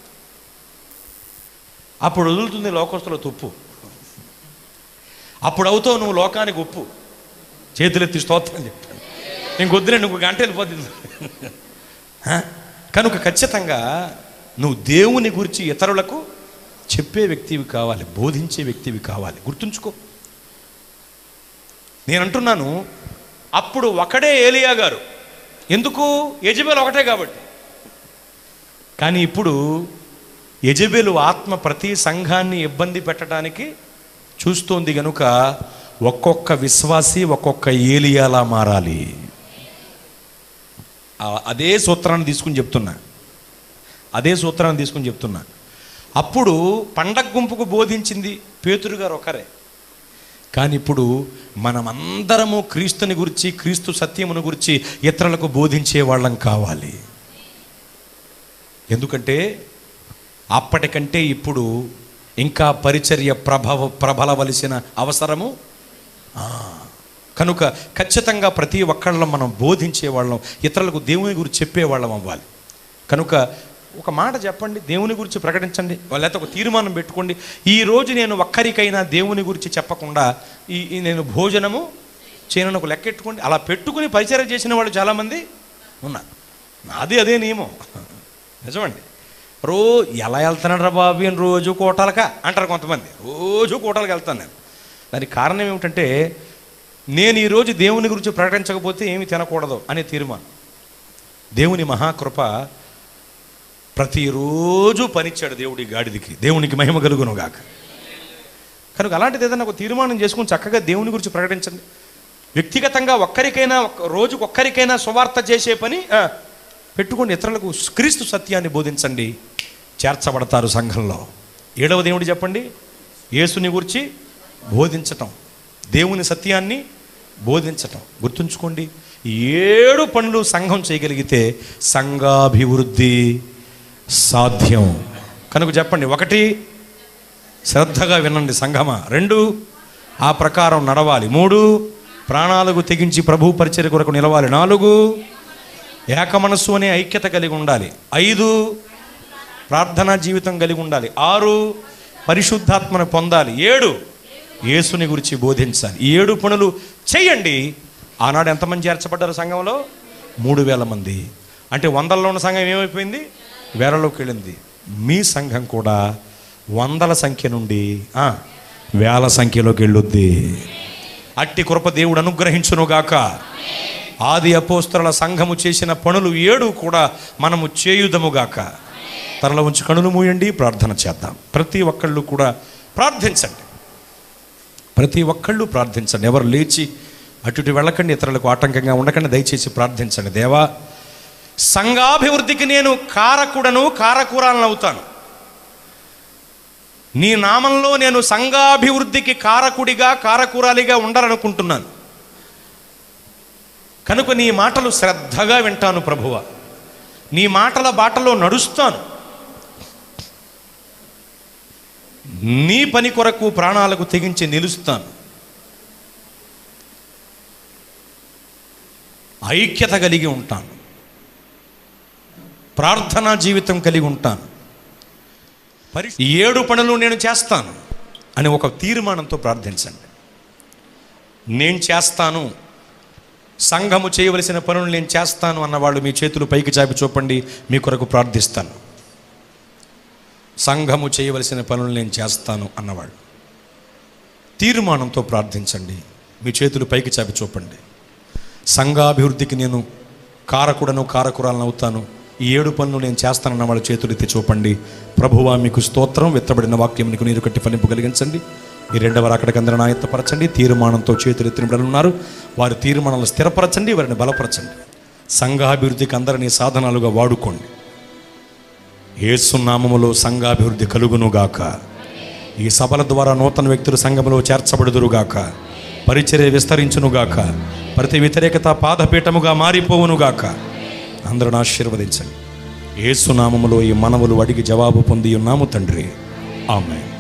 అప్పుడు వదులుతుంది లోకస్తుల తుప్పు అప్పుడు అవుతావు నువ్వు లోకానికి ఉప్పు చేతులెత్తి స్తోత్రం చెప్తాను ఇంకొద్దులే నువ్వు గంట వెళ్ళిపోతుంది హ? కనుక ఖచ్చితంగా నువ్వు దేవుని గురించి ఇతరులకు చెప్పే వ్యక్తివి కావాలి బోధించే వ్యక్తివి కావాలి గుర్తుంచుకో నేను అంటున్నాను అప్పుడు ఒకడే ఏలియా గారు ఎందుకు యజబేల్ ఒకటే కాబట్టి కానీ ఇప్పుడు యజబేలు ఆత్మ ప్రతి సంఘాన్ని ఇబ్బంది పెట్టడానికి చూస్తోంది గనుక ఒక్కొక్క విశ్వాసి ఒక్కొక్క ఏలియాలా మారాలి ఆ- అదే సూత్రాన్ని తీసుకుని చెప్తున్నా అదే సూత్రాన్ని తీసుకుని చెప్తున్నా అప్పుడు పండగ గుంపుకు బోధించింది పేతురు గారు ఒకరే కానీ ఇప్పుడు మనమందరము క్రీస్తుని గురించి క్రీస్తు సత్యమును గురించి ఇతరులకు బోధించే వాళ్ళం కావాలి ఎందుకంటే అప్పటికంటే ఇప్పుడు ఇంకా పరిచర్య ప్రభవ ప్రబలవలసిన అవసరము ఆ, కనుక ఖచ్చితంగా ప్రతి ఒక్కళ్ళం మనం బోధించే వాళ్ళం ఇతరులకు దేవుని గురించి చెప్పేవాళ్ళం అవ్వాలి కనుక ఒక మాట చెప్పండి దేవుని గురించి ప్రకటించండి లేకపోతే ఒక తీర్మానం పెట్టుకోండి ఈ రోజు నేను ఒక్కరికైనా దేవుని గురించి చెప్పకుండా ఈ ఈ నేను భోజనము చేయనని ఒక లెక్కెట్టుకోండి అలా పెట్టుకుని పరిచయం చేసిన వాళ్ళు చాలామంది ఉన్నారు నాది అదే నియమం నిజమండి రో ఎలా వెళ్తున్నాడు రా బాబు అని రోజు కోటాలక అంటారు కొంతమంది రోజు కోటాలకు వెళ్తాను నేను దానికి కారణం ఏమిటంటే నేను ఈరోజు దేవుని గురించి ప్రకటించకపోతే ఏమి తినకూడదు అనే తీర్మానం దేవుని మహాకృప ప్రతిరోజు పనిచ్చాడు దేవుడి గాడిదికి దేవునికి మహిమ కలుగును గాక కనుక అలాంటిది ఏదైనా ఒక తీర్మానం చేసుకుని చక్కగా దేవుని గురించి ప్రకటించండి వ్యక్తిగతంగా ఒక్కరికైనా ఒక్క- రోజుకు ఒక్కరికైనా సువార్త చేసే పని ఆ, పెట్టుకోండి ఇతరులకు క్రీస్తు సత్యాన్ని బోధించండి చేర్చబడతారు సంఘంలో ఏడవ దేవుడు చెప్పండి యేసుని గురించి బోధించటం దేవుని సత్యాన్ని బోధించటం గుర్తుంచుకోండి ఈ ఏడు పనులు సంఘం చేయగలిగితే సంఘాభివృద్ధి సాధ్యం కనుక చెప్పండి ఒకటి శ్రద్ధగా వినండి సంఘమా రెండు ఆ ప్రకారం నడవాలి మూడు ప్రాణాలకు తెగించి ప్రభు పరిచర్య కొరకు నిలవాలి నాలుగు ఏక మనస్సు అనే ఐక్యత కలిగి ఉండాలి ఐదు ప్రార్థనా జీవితం కలిగి ఉండాలి ఆరు పరిశుద్ధాత్మను పొందాలి ఏడు యేసుని గురించి బోధించాలి ఈ ఏడు పనులు చేయండి ఆనాడు ఎంతమంది చేర్చబడ్డారు సంఘంలో మూడు వేల మంది అంటే వందల్లో ఉన్న సంఘం ఏమైపోయింది వేలలోకి వెళ్ళింది మీ సంఘం కూడా వందల సంఖ్య నుండి ఆ, వేల సంఖ్యలోకి వెళ్ళొద్ది అట్టి కృప దేవుడు అనుగ్రహించునుగాక ఆది అపోస్తల సంఘము చేసిన పనులు ఏడు కూడా మనము చేయుదముగాక తరల ఉంచి కనులు మూయండి ప్రార్థన చేద్దాం ప్రతి ఒక్కళ్ళు కూడా ప్రార్థించండి ప్రతి ఒక్కళ్ళు ప్రార్థించండి ఎవరు లేచి అటు ఇటు వెళ్ళకండి ఇతరులకు ఆటంకంగా ఉండకండి దయచేసి ప్రార్థించండి దేవా సంఘాభివృద్ధికి నేను కారకుడను కారకురాలను అవుతాను నీ నామంలో నేను సంఘాభివృద్ధికి కారకుడిగా కారకురాలిగా ఉండాలనుకుంటున్నాను కనుక నీ మాటలు శ్రద్ధగా వింటాను ప్రభువ నీ మాటల బాటలో నడుస్తాను నీ పని కొరకు ప్రాణాలకు తెగించి నిలుస్తాను ఐక్యత కలిగి ఉంటాను ప్రార్థనా జీవితం కలిగి ఉంటాను పరి ఈ ఏడు పనులు నేను చేస్తాను అని ఒక తీర్మానంతో ప్రార్థించండి నేను చేస్తాను సంఘము చేయవలసిన పనులు నేను చేస్తాను అన్నవాళ్ళు మీ చేతులు పైకి చాపి చూపండి మీ కొరకు ప్రార్థిస్తాను సంఘము చేయవలసిన పనులు నేను చేస్తాను అన్నవాళ్ళు తీర్మానంతో ప్రార్థించండి మీ చేతులు పైకి చాపి చూపండి సంఘాభివృద్ధికి నేను కారకుడను కారకురాలను అవుతాను ఈ ఏడు పనులు నేను చేస్తానన్న వాళ్ళ చేతులు ఎత్తి చూపండి ప్రభువా మీకు స్తోత్రం వెత్తబడిన వాక్యం నీకు నీరు కట్టి ఫలింపు కలిగించండి ఈ రెండవ అక్కడికి అందరూ నాయత్తపరచండి తీర్మానంతో చేతులు ఎత్తిన బిడ్డలు ఉన్నారు వారి తీర్మానాలు స్థిరపరచండి వారిని బలపరచండి సంఘాభివృద్ధికి అందరినీ సాధనాలుగా వాడుకోండి ఏసునామములో సంఘాభివృద్ధి కలుగునుగాక ఈ సభల ద్వారా నూతన వ్యక్తులు సంఘంలో చేర్చబడుదురుగాక పరిచర్య విస్తరించునుగాక ప్రతి వ్యతిరేకత పాదపీఠముగా మారిపోవునుగాక అందరూ ఆశీర్వదించండి ఏసునామములో ఈ మనవులు అడిగి జవాబు పొంది ఉన్నాము తండ్రి ఆమె